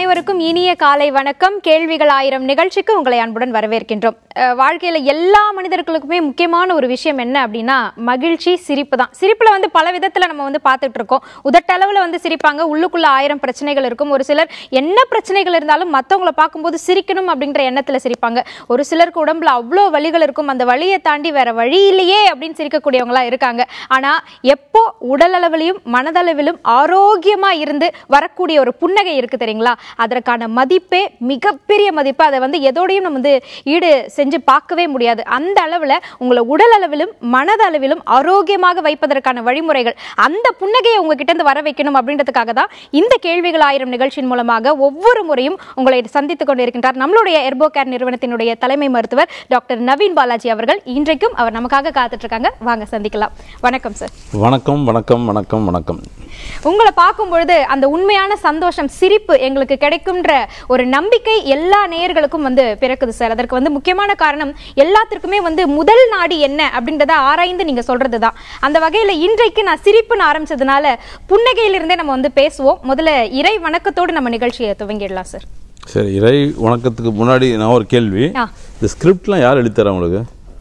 அனைவருக்கும் இனிய காலை வணக்கம் கேள்விகள் ஆயிரம் நிகழ்ச்சிக்கு உங்களை அன்புடன் வரவேற்கின்றோம் அஹ், வாழ்க்கையில எல்லா மனிதர்களுக்குமே முக்கியமான ஒரு விஷயம் என்ன அப்படின்னா மகிழ்ச்சி சிரிப்பு தான் சிரிப்புல வந்து பல விதத்துல நம்ம வந்து பார்த்துட்டு இருக்கோம் உதட்டளவுல வந்து சிரிப்பாங்க உள்ளுக்குள்ள ஆயிரம் பிரச்சனைகள் இருக்கும் ஒரு சிலர் என்ன பிரச்சனைகள் இருந்தாலும் மத்தவங்கள பார்க்கும்போது சிரிக்கணும் அப்படின்ற எண்ணத்துல சிரிப்பாங்க ஒரு சிலருக்கு உடம்புல அவ்வளோ வலிகள் இருக்கும் அந்த வலியை தாண்டி வேற வழி இல்லையே அப்படின்னு சிரிக்கக்கூடியவங்களா இருக்காங்க ஆனா எப்போ உடல் அளவிலும் மனதளவிலும் ஆரோக்கியமா இருந்து வரக்கூடிய ஒரு புன்னகை இருக்கு தெரியுங்களா அதற்கான மதிப்பே மிகப்பெரிய மதிப்பு அதை வந்து எதோடையும் நம்ம வந்து ஈடு செஞ்சு பார்க்கவே முடியாது அந்த அளவுல உங்களை உடல் அளவிலும் மனதளவிலும் ஆரோக்கியமாக வைப்பதற்கான வழிமுறைகள் அந்த புன்னகையை உங்ககிட்ட இருந்து வர வைக்கணும் அப்படின்றதுக்காக தான் இந்த கேள்விகள் ஆயிரம் நிகழ்ச்சியின் மூலமாக ஒவ்வொரு முறையும் உங்களை சந்தித்துக் கொண்டிருக்கின்றார் நம்மளுடைய எர்போ கேர் நிறுவனத்தினுடைய தலைமை மருத்துவர் டாக்டர் நவீன் பாலாஜி அவர்கள் இன்றைக்கும் அவர் நமக்காக காத்துட்டு இருக்காங்க வாங்க சந்திக்கலாம் வணக்கம் சார் வணக்கம் வணக்கம் வணக்கம் வணக்கம் உங்களை பார்க்கும் பொழுது அந்த உண்மையான சந்தோஷம் சிரிப்பு எங்களுக்கு கிடைக்கும்ன்ற ஒரு நம்பிக்கை எல்லா நேயர்களுக்கும் வந்து பிறக்குது சார் அதற்கு வந்து முக்கியமான காரணம் எல்லாத்திற்குமே வந்து முதல் நாடி என்ன அப்படின்றத ஆராய்ந்து நீங்க சொல்றது தான் அந்த வகையில இன்றைக்கு நான் சிரிப்புன்னு ஆரம்பிச்சதுனால புன்னகையிலிருந்தே நம்ம வந்து பேசுவோம் முதல்ல இறை வணக்கத்தோடு நம்ம நிகழ்ச்சியை துவங்கிடலாம் சார் சரி இறை வணக்கத்துக்கு முன்னாடி நான் ஒரு கேள்வி ஆ. இந்த ஸ்கிரிப்ட்லாம் யார் எழுதித்தரா உங்களுக்கு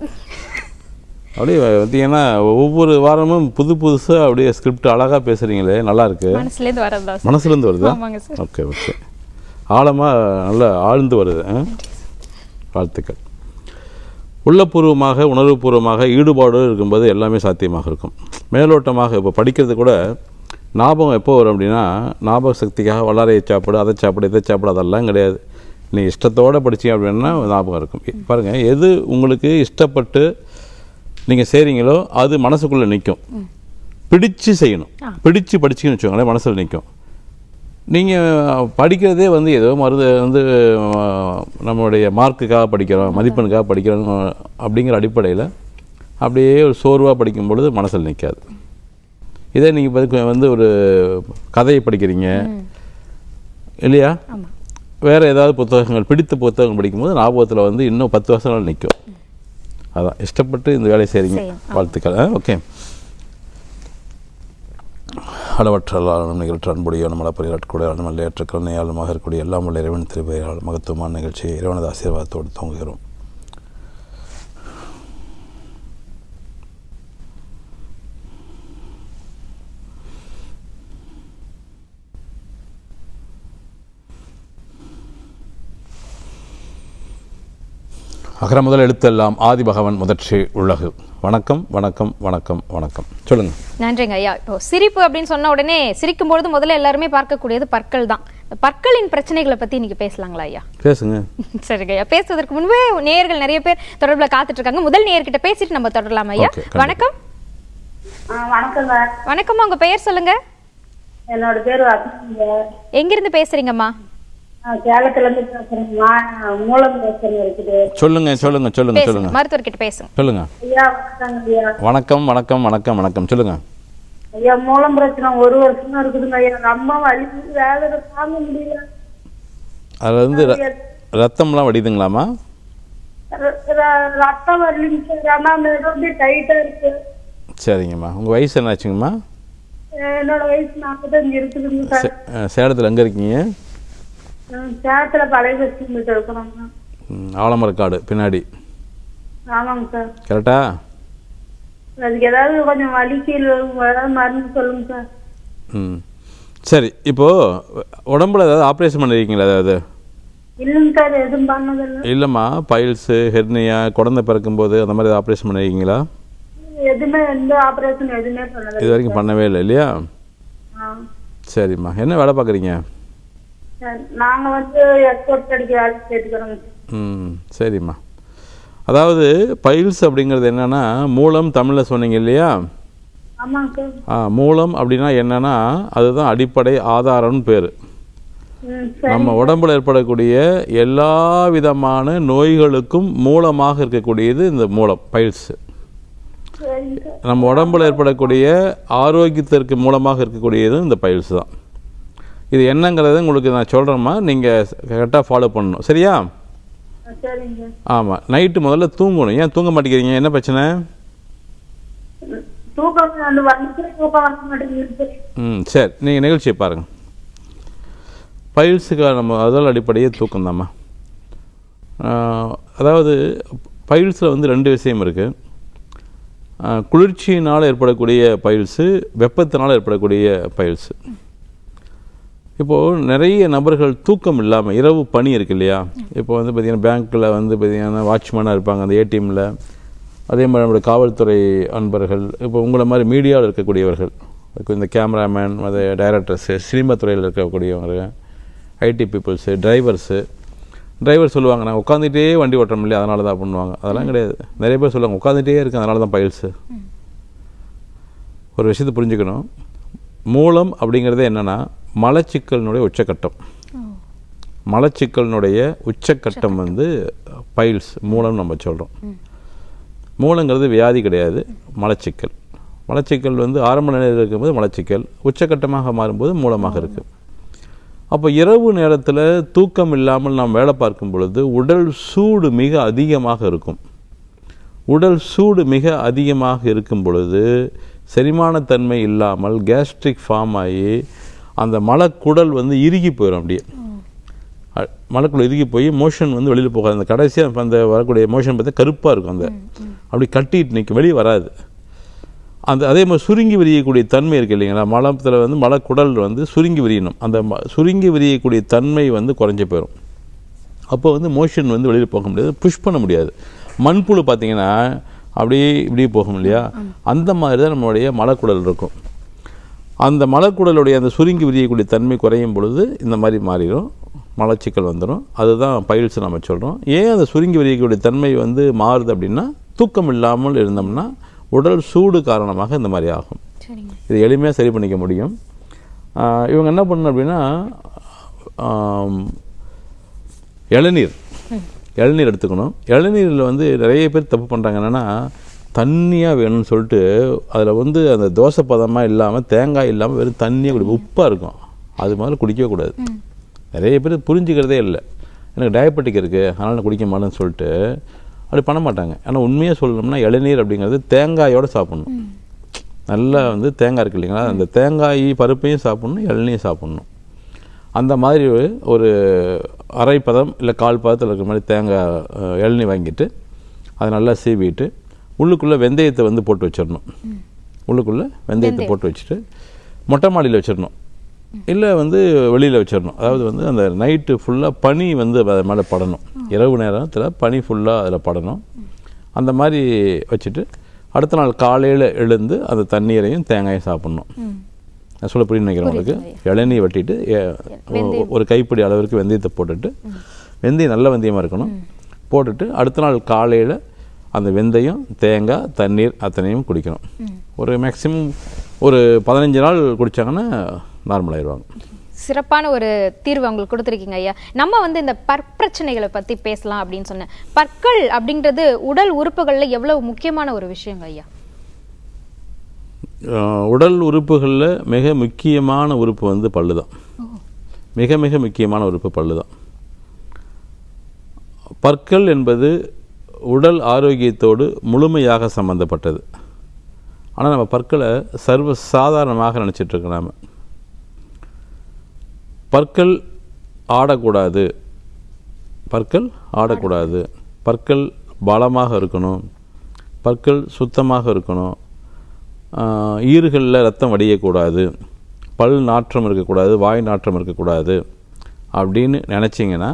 அப்படியே பார்த்தீங்கன்னா ஒவ்வொரு வாரமும் புது புதுசாக அப்படியே ஸ்கிரிப்ட் அழகாக பேசுகிறீங்களே நல்லா இருக்கு மனசுல இருந்து வரதா சார் மனசுலேருந்து வருதா ஆமாங்க சார் ஓகே ஓகே ஆழமாக நல்லா ஆழ்ந்து வருது ஆ? வாழ்த்துக்கள் உள்ளபூர்வமாக உணர்வுபூர்வமாக ஈடுபாடு இருக்கும்போது எல்லாமே சாத்தியமாக இருக்கும் மேலோட்டமாக இப்போ படிக்கிறது கூட ஞாபகம் எப்போ வரும் அப்படின்னா ஞாபக சக்திக்காக வல்லாரையை சாப்பிடு அதை சாப்பிடு இதை சாப்பிடு அதெல்லாம் கிடையாது நீ இஷ்டத்தோடு படிச்சீங்க அப்படின்னா ஞாபகம் இருக்கும் பாருங்கள் எது உங்களுக்கு இஷ்டப்பட்டு நீங்கள் செய்கிறீங்களோ அது மனசுக்குள்ளே நிற்கும் பிடிச்சு செய்யணும் பிடிச்சு படிச்சிங்கன்னு வச்சுக்கோங்களேன் மனசில் நிற்கும் நீங்கள் படிக்கிறதே வந்து ஏதோ மருது வந்து அஹ், நம்மளுடைய மார்க்குக்காக படிக்கிறோம் மதிப்பெண்ணுக்காக படிக்கிறோம் அப்படிங்கிற அடிப்படையில் அப்படியே ஒரு சோர்வாக படிக்கும் பொழுது மனசில் நிற்காது இதே நீங்கள் வந்து ஒரு கதையை படிக்கிறீங்க இல்லையா ஆமா வேறு ஏதாவது புத்தகங்கள் பிடித்த புத்தகங்கள் படிக்கும்போது ஞாபகத்தில் வந்து இன்னும் பத்து வருஷம் நிற்கும் அதான் இஷ்டப்பட்டு இந்த வேலையை செய்கிறீங்க செய்யணும். வாழ்த்துக்கள் ஓகே அளவற்றாலும் நிகழ்ச்சி அன்புடைய நம்மள பரியாட்கூட நம்மள ஏற்ற கருணையாளமாக இருக்கக்கூடிய எல்லாம் உள்ள இறைவன் திருப்பெயரால் மகத்துவமான நிகழ்ச்சியை இறைவனது ஆசீர்வாதத்தோடு தோங்குகிறோம் அகர முதல் எழுத்தெல்லாம் ஆதி பகவன் முதற்சி உலகு வணக்கம் வணக்கம் வணக்கம் வணக்கம் சொல்லுங்க நன்றிங்க ஐயா இப்போ சிரிப்பு அப்படின்னு சொன்ன உடனே சிரிக்கும் பொழுது முதல்ல எல்லாருமே பார்க்கக்கூடியது பற்கள் தான் இந்த பற்களின் பிரச்சனைகளை பத்தி இன்னைக்கு பேசலாங்களா ஐயா பேசுங்க சரிங்க ஐயா பேசுவதற்கு முன்பே நேயர்கள் நிறைய பேர் தொடர்புல காத்துட்டு இருக்காங்க முதல் நேயர்கிட்ட பேசிட்டு நம்ம தொடரலாம் ஐயா Okay, கண்டிப்பா. வணக்கம் ஆ, வணக்கங்க வணக்கம்மா உங்க பெயர் சொல்லுங்க என்னோட பேர் வசந்திங்க எங்கிருந்து பேசுறீங்கம்மா நான் சேலத்துல இருந்து பேசுறேங்கம்மா மூலம் பிரச்சனை இருக்குது சொல்லுங்க சொல்லுங்க சொல்லுங்க பேசுங்க சொல்லுங்க மருத்துவர்கிட்ட பேசுங்க சொல்லுங்க ஐயா வணக்கங்க ஐயா வணக்கம் வணக்கம் வணக்கம் வணக்கம் சொல்லுங்க ஐயா மூலம் பிரச்சனை ஒரு வருஷமா இருக்குதுங்க ஐயா ரொம்ப வலி வேதனை தாங்க முடியல அதில் வந்து ர- ரத்தம்லாம் வடிதுங்களாமா ர- ர- ரத்தம் வரலிங்க சார் ஆனா அந்த இடம் வந்து டைட்டா இருக்கு சரிங்கம்மா உங்கள் வயசு என்னாச்சுங்கம்மா என்னோட வயசு நாற்பத்தஞ்சு இருக்குதுங்க சார் சே- அஹ், சேலத்தில் எங்கே இருக்கீங்க ம், சேலத்துல பழைய பஸ் கிட்ட இருக்கிறோங்க ம், ஆலமரக்காடு பின்னாடி ஆமாங்க சார் கரெக்டா அதுக்கு ஏதாவது கொஞ்சம் வலிக்கு ஏதாவது மருந்து சொல்லுங்க சார் ம் சரி இப்போது உடம்புல ஏதாவது ஆப்ரேஷன் பண்ணிருக்கீங்களா ஏதாவது இல்லைங்க சார் எதுவும் பண்ணதில்லை இல்லைம்மா பைல்ஸு ஹெர்னியா குழந்தை பிறக்கும்போது அந்த மாதிரி ஆப்ரேஷன் பண்ணியிருக்கீங்களா எதுவுமே எந்த ஆபரேஷன் எதுவுமே பண்ணல இது வரைக்கும் பண்ணவே இல்லை இல்லையா ஆ. சரிம்மா என்ன வேலை பார்க்குறீங்க சரி. நாங்க வந்து எக்ஸ்போர்ட் அடிக்க வேலை கேட்டுக்கிறோங்க ம் சரிம்மா அதாவது பைல்ஸ் அப்படிங்கிறது என்னன்னா மூலம் தமிழில் சொன்னீங்க இல்லையா ஆமாங்க சார் ஆ மூலம் அப்படின்னா என்னன்னா அதுதான் அடிப்படை ஆதாரம்னு பேர் ம் சரி நம்ம உடம்புல ஏற்படக்கூடிய எல்லா விதமான நோய்களுக்கும் மூலமாக இருக்கக்கூடியது இந்த மூலம் பைல்ஸ் சரிங்க சார் நம்ம உடம்புல ஏற்படக்கூடிய ஆரோக்கியத்திற்கு மூலமாக இருக்கக்கூடியது இந்த பைல்ஸ் தான் இது என்னங்கிறத உங்களுக்கு நான் சொல்கிறேம்மா நீங்கள் கரெக்டாக ஃபாலோ பண்ணணும் சரியா ஆ, சரிங்க ஆமாம் நைட்டு முதல்ல தூங்கணும் ஏன் தூங்க மாட்டேங்கிறீங்க என்ன பிரச்சனை ம், தூக்கம் வந்து வந்துச்சு தூக்கம் வர மாட்டேங்குது ம் சரி நீங்கள் நிகழ்ச்சியை பாருங்கள் பைல்ஸுக்கான நம்ம முதல் அடிப்படையே தூக்கம் தாம்மா அதாவது பைல்ஸில் வந்து ரெண்டு விஷயம் இருக்குது குளிர்ச்சியினால் ஏற்படக்கூடிய பைல்ஸு வெப்பத்தினால் ஏற்படக்கூடிய பைல்ஸு இப்போது நிறைய நபர்கள் தூக்கம் இல்லாமல் இரவு பணி இருக்கு இல்லையா இப்போ வந்து பார்த்திங்கன்னா பேங்க்கில் வந்து பார்த்திங்கன்னா வாட்ச்மேனாக இருப்பாங்க அந்த ஏடிஎம்மில் அதே மாதிரி நம்மளுடைய காவல்துறை அன்பர்கள் இப்போ உங்களை மாதிரி மீடியாவில் இருக்கக்கூடியவர்கள் இப்போ இந்த கேமராமேன் அது டைரக்டர்ஸு சினிமா துறையில் இருக்கக்கூடியவங்க ஐடி பீப்புள்ஸு டிரைவர்ஸு டிரைவர் சொல்லுவாங்க நான் உட்காந்துட்டே வண்டி ஓட்டுறோம் இல்லையா அதனால தான் பண்ணுவாங்க அதெல்லாம் கிடையாது நிறைய பேர் சொல்லுவாங்க உட்காந்துட்டே இருக்கேன் அதனால தான் பயில்ஸு ஒரு விஷயத்தை புரிஞ்சுக்கணும் மூலம் அப்படிங்கிறது என்னென்னா மலச்சிக்கலினுடைய உச்சக்கட்டம் மலச்சிக்கலினுடைய உச்சக்கட்டம் வந்து பைல்ஸ் மூலம் நம்ம சொல்கிறோம் மூலங்கிறது வியாதி கிடையாது மலச்சிக்கல் மலச்சிக்கல் வந்து ஆரம்ப நிலையில் இருக்கும்போது மலச்சிக்கல் உச்சக்கட்டமாக மாறும்போது மூலமாக இருக்குது அப்போ இரவு நேரத்தில் தூக்கம் இல்லாமல் நாம் வேலை பார்க்கும் பொழுது உடல் சூடு மிக அதிகமாக இருக்கும் உடல் சூடு மிக அதிகமாக இருக்கும் பொழுது செரிமானத்தன்மை இல்லாமல் கேஸ்ட்ரிக் ஃபார்ம் ஆகி அந்த மலக்குடல் வந்து இறுகி போயிடும் அப்படியே அ- மலக்குடல் இறுகி போய் மோஷன் வந்து வெளியில் போகாது அந்த கடைசியாக அந்த வரக்கூடிய மோஷன் பார்த்தா கருப்பாக இருக்கும் அந்த அப்படி கட்டிட்டு நிற்கும் வெளியே வராது அந்த அதே மாதிரி சுருங்கி விரியக்கூடிய தன்மை இருக்கு இல்லைங்களா மலத்தில் வந்து மலக்குடல் வந்து சுருங்கி விரியணும் அந்த ம- சுருங்கி விரியக்கூடிய தன்மை வந்து குறைஞ்சு போயிடும் அப்போ வந்து மோஷன் வந்து வெளியில் போக முடியாது புஷ் பண்ண முடியாது மண்புழு பார்த்தீங்கன்னா அப்படியே இப்படியே போகும் இல்லையா அந்த மாதிரி தான் நம்மளுடைய மலக்குடல் இருக்கும் அந்த மலக்குடலுடைய அந்த சுருங்கி விரியக்கூடிய தன்மை குறையும் பொழுது இந்த மாதிரி மாறிடும் மலச்சிக்கல் வந்துடும் அதுதான் பயில்ஸ் நம்ம சொல்கிறோம் ஏன் அந்த சுருங்கி விரியக்கூடிய தன்மை வந்து மாறுது அப்படின்னா தூக்கம் இல்லாமல் இருந்தோம்னா உடல் சூடு காரணமாக இந்த மாதிரி ஆகும் சரிங்க இது எளிமையாக சரி பண்ணிக்க முடியும் ஆஹ் இவங்க என்ன பண்ணணும் அப்படின்னா ஆம், இளநீர் இளநீர் எடுத்துக்கணும் இளநீரில் வந்து நிறைய பேர் தப்பு பண்ணுறாங்க என்னென்னா தண்ணியாக வேணும்னு சொல்லிட்டு அதில் வந்து அந்த தோசை பதமாக இல்லாமல் தேங்காய் இல்லாமல் வெறும் தண்ணியாக குடி உப்பாக இருக்கும் அது மாதிரி குடிக்கவே கூடாது நிறைய பேர் புரிஞ்சுக்கிறதே இல்லை எனக்கு டயபெட்டிக் இருக்குது அதனால் நான் குடிக்க மாட்டேன்னு சொல்லிட்டு அப்படி பண்ண மாட்டாங்க ஆனால் உண்மையாக சொல்லணும்னா இளநீர் அப்படிங்கிறது தேங்காயோடு சாப்பிட்ணும் நல்லா வந்து தேங்காய் இருக்கு இல்லைங்களா அந்த தேங்காய் பருப்பையும் சாப்பிட்ணும் இளநியும் சாப்பிட்ணும் அந்த மாதிரி ஒரு அரை பதம் இல்லை கால் பதத்தில் இருக்கிற மாதிரி தேங்காய் அஹ், இளநீ வாங்கிட்டு அதை நல்லா சீவிட்டு உள்ளுக்குள்ளே வெந்தயத்தை வந்து போட்டு வச்சிடணும் உள்ளுக்குள்ளே வெந்தயத்தை போட்டு வச்சுட்டு மொட்டை மாடியில் வச்சிடணும் இல்லை வந்து வெளியில் வச்சிடணும் அதாவது வந்து அந்த நைட்டு ஃபுல்லாக பனி வந்து அது மேலே படணும் இரவு நேரத்தில் பனி ஃபுல்லாக அதில் படணும் அந்த மாதிரி வச்சுட்டு அடுத்த நாள் காலையில் எழுந்து அந்த தண்ணீரையும் தேங்காயும் சாப்பிட்ணும் நான் சொல்ல புரியும் நினைக்கிறேன் உங்களுக்கு இளநீர் வெட்டிட்டு எ- ஒ- ஒரு கைப்பிடி அளவிற்கு வெந்தயத்தை போட்டுட்டு வெந்தயம் நல்ல வெந்தயமாக இருக்கணும் போட்டுட்டு அடுத்த நாள் காலையில் அந்த வெந்தயம் தேங்காய் தண்ணீர் அத்தனையும் குடிக்கணும் ஒரு மேக்ஸிமம் ஒரு பதினஞ்சு நாள் குடித்தாங்கன்னா நார்மல் ஆயிடுவாங்க சிறப்பான ஒரு தீர்வு உங்களுக்கு கொடுத்துருக்கீங்க ஐயா நம்ம வந்து இந்த பற்பிரச்சனைகளை பத்தி பேசலாம் அப்படின்னு சொன்னேன் பற்கள் அப்படின்றது உடல் உறுப்புகள்ல எவ்வளவு முக்கியமான ஒரு விஷயங்க ஐயா அஹ் உடல் உறுப்புகளில் மிக முக்கியமான உறுப்பு வந்து பல்லு தான் மிக மிக முக்கியமான உறுப்பு பல்லு தான் பற்கள் என்பது உடல் ஆரோக்கியத்தோடு முழுமையாக சம்பந்தப்பட்டது ஆனால் நம்ம பற்களை சர்வ சாதாரணமாக நினச்சிட்டு இருக்கோம் நாம பற்கள் ஆடக்கூடாது பற்கள் ஆடக்கூடாது பற்கள் பலமாக இருக்கணும் பற்கள் சுத்தமாக இருக்கணும் ஆஹ் ஈறுகளில் ரத்தம் வடியக்கூடாது பல் நாற்றம் இருக்கக்கூடாது வாய் நாற்றம் இருக்கக்கூடாது அப்படின்னு நினச்சிங்கன்னா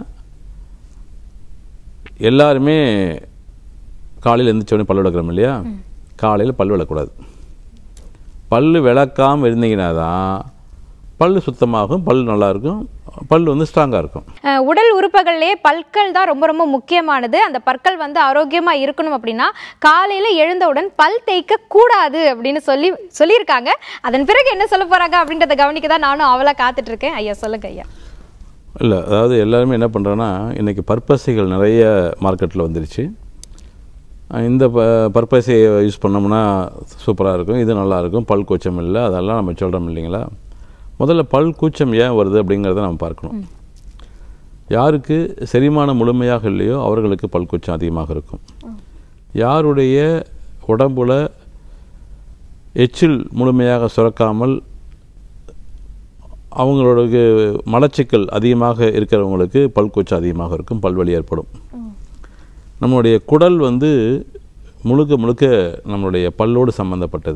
எல்லாருமே காலையில் எழுந்திரிச்ச உடனே பல் விளக்குறோம் இல்லையா காலையில் பல் விளக்கக்கூடாது பல் விளக்காமல் இருந்தீங்கன்னா தான் பல் சுத்தமாகும் பல் நல்லாயிருக்கும் பல் வந்து ஸ்ட்ராங்காக இருக்கும் அஹ் உடல் உறுப்புகள்லயே பற்கள் தான் ரொம்ப ரொம்ப முக்கியமானது அந்த பற்கள் வந்து ஆரோக்கியமா இருக்கணும் அப்படின்னா காலையில எழுந்தவுடன் பல் தேய்க்க கூடாது அப்படின்னு சொல்லி சொல்லியிருக்காங்க அதன் பிறகு என்ன சொல்ல போறாங்க அப்படின்றத கவனிக்க தான் நானும் அவளா காத்துட்டு இருக்கேன் ஐயா சொல்லுங்க ஐயா இல்லை அதாவது எல்லாருமே என்ன பண்ணுறோன்னா இன்றைக்கி பற்பசைகள் நிறைய மார்க்கெட்டில் வந்துருச்சு அஹ் இந்த ப பற்பசையை யூஸ் பண்ணோம்னா சூப்பராக இருக்கும் இது நல்லா இருக்கும் பல் கூச்சம் இல்லை அதெல்லாம் நம்ம சொல்கிறோம் இல்லைங்களா முதல்ல பல் கூச்சம் ஏன் வருது அப்படிங்கிறத நம்ம பார்க்கணும் யாருக்கு செரிமானம் முழுமையாக இல்லையோ அவர்களுக்கு பல் கூச்சம் அதிகமாக இருக்கும் யாருடைய உடம்புல எச்சில் முழுமையாக சுரக்காமல் அவங்களுக்கு மலச்சிக்கல் அதிகமாக இருக்கிறவங்களுக்கு பல்கூச்சம் அதிகமாக இருக்கும் பல்வலி ஏற்படும் நம்மளுடைய குடல் வந்து முழுக்க முழுக்க நம்மளுடைய பல்லோடு சம்பந்தப்பட்டது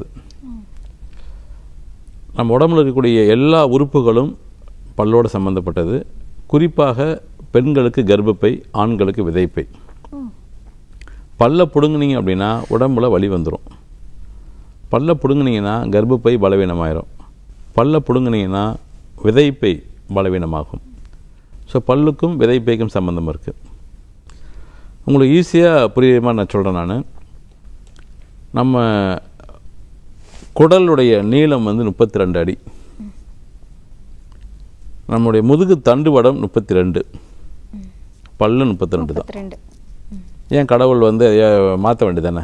நம்ம உடம்புல இருக்கக்கூடிய எல்லா உறுப்புகளும் பல்லோடு சம்பந்தப்பட்டது குறிப்பாக பெண்களுக்கு கர்ப்பப்பை ஆண்களுக்கு விதைப்பை பல்ல பிடுங்குனீங்க அப்படின்னா உடம்புல வலி வந்துடும் பல்ல பிடுங்குனீங்கன்னா கர்ப்பப்பை பலவீனமாயிரும் பல்ல பிடுங்குனீங்கன்னா விதைப்பை பலவீனமாகும் ஸோ பல்லுக்கும் விதைப்பைக்கும் சம்பந்தம் இருக்குது உங்களுக்கு ஈஸியாக புரியுற மாதிரி நான் சொல்கிறேன் நான் நம்ம குடலுடைய நீளம் வந்து முப்பத்தி ரெண்டு அடி நம்முடைய முதுகு தண்டுவடம் முப்பத்தி ரெண்டு பல்லு முப்பத்தி ரெண்டு தான் முப்பத்தி ரெண்டு ஏன் கடவுள் வந்து மாற்ற வேண்டியதானே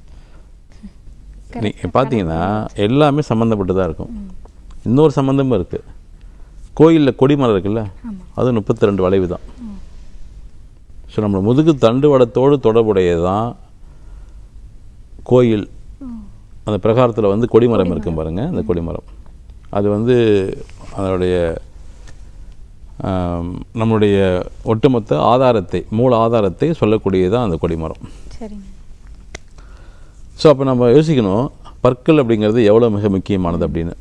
நீ பார்த்தீங்கன்னா எல்லாமே சம்மந்தப்பட்டு தான் இருக்கும் இன்னொரு சம்மந்தமும் இருக்குது கோயிலில் கொடிமரம் இருக்குல்ல அது முப்பத்தி ரெண்டு வளைவு தான் ஸோ நம்ம முதுகு தண்டுவடத்தோடு தொடர்புடையது தான் கோயில் அந்த பிரகாரத்தில் வந்து கொடிமரம் இருக்கும் பாருங்க அந்த கொடிமரம் அது வந்து அதனுடைய ஆம், நம்முடைய ஒட்டுமொத்த ஆதாரத்தை மூல ஆதாரத்தை சொல்லக்கூடியதான் அந்த கொடிமரம் சரிங்க ஸோ அப்போ நம்ம யோசிக்கணும் பற்கள் அப்படிங்கிறது எவ்வளோ மிக முக்கியமானது அப்படின்னு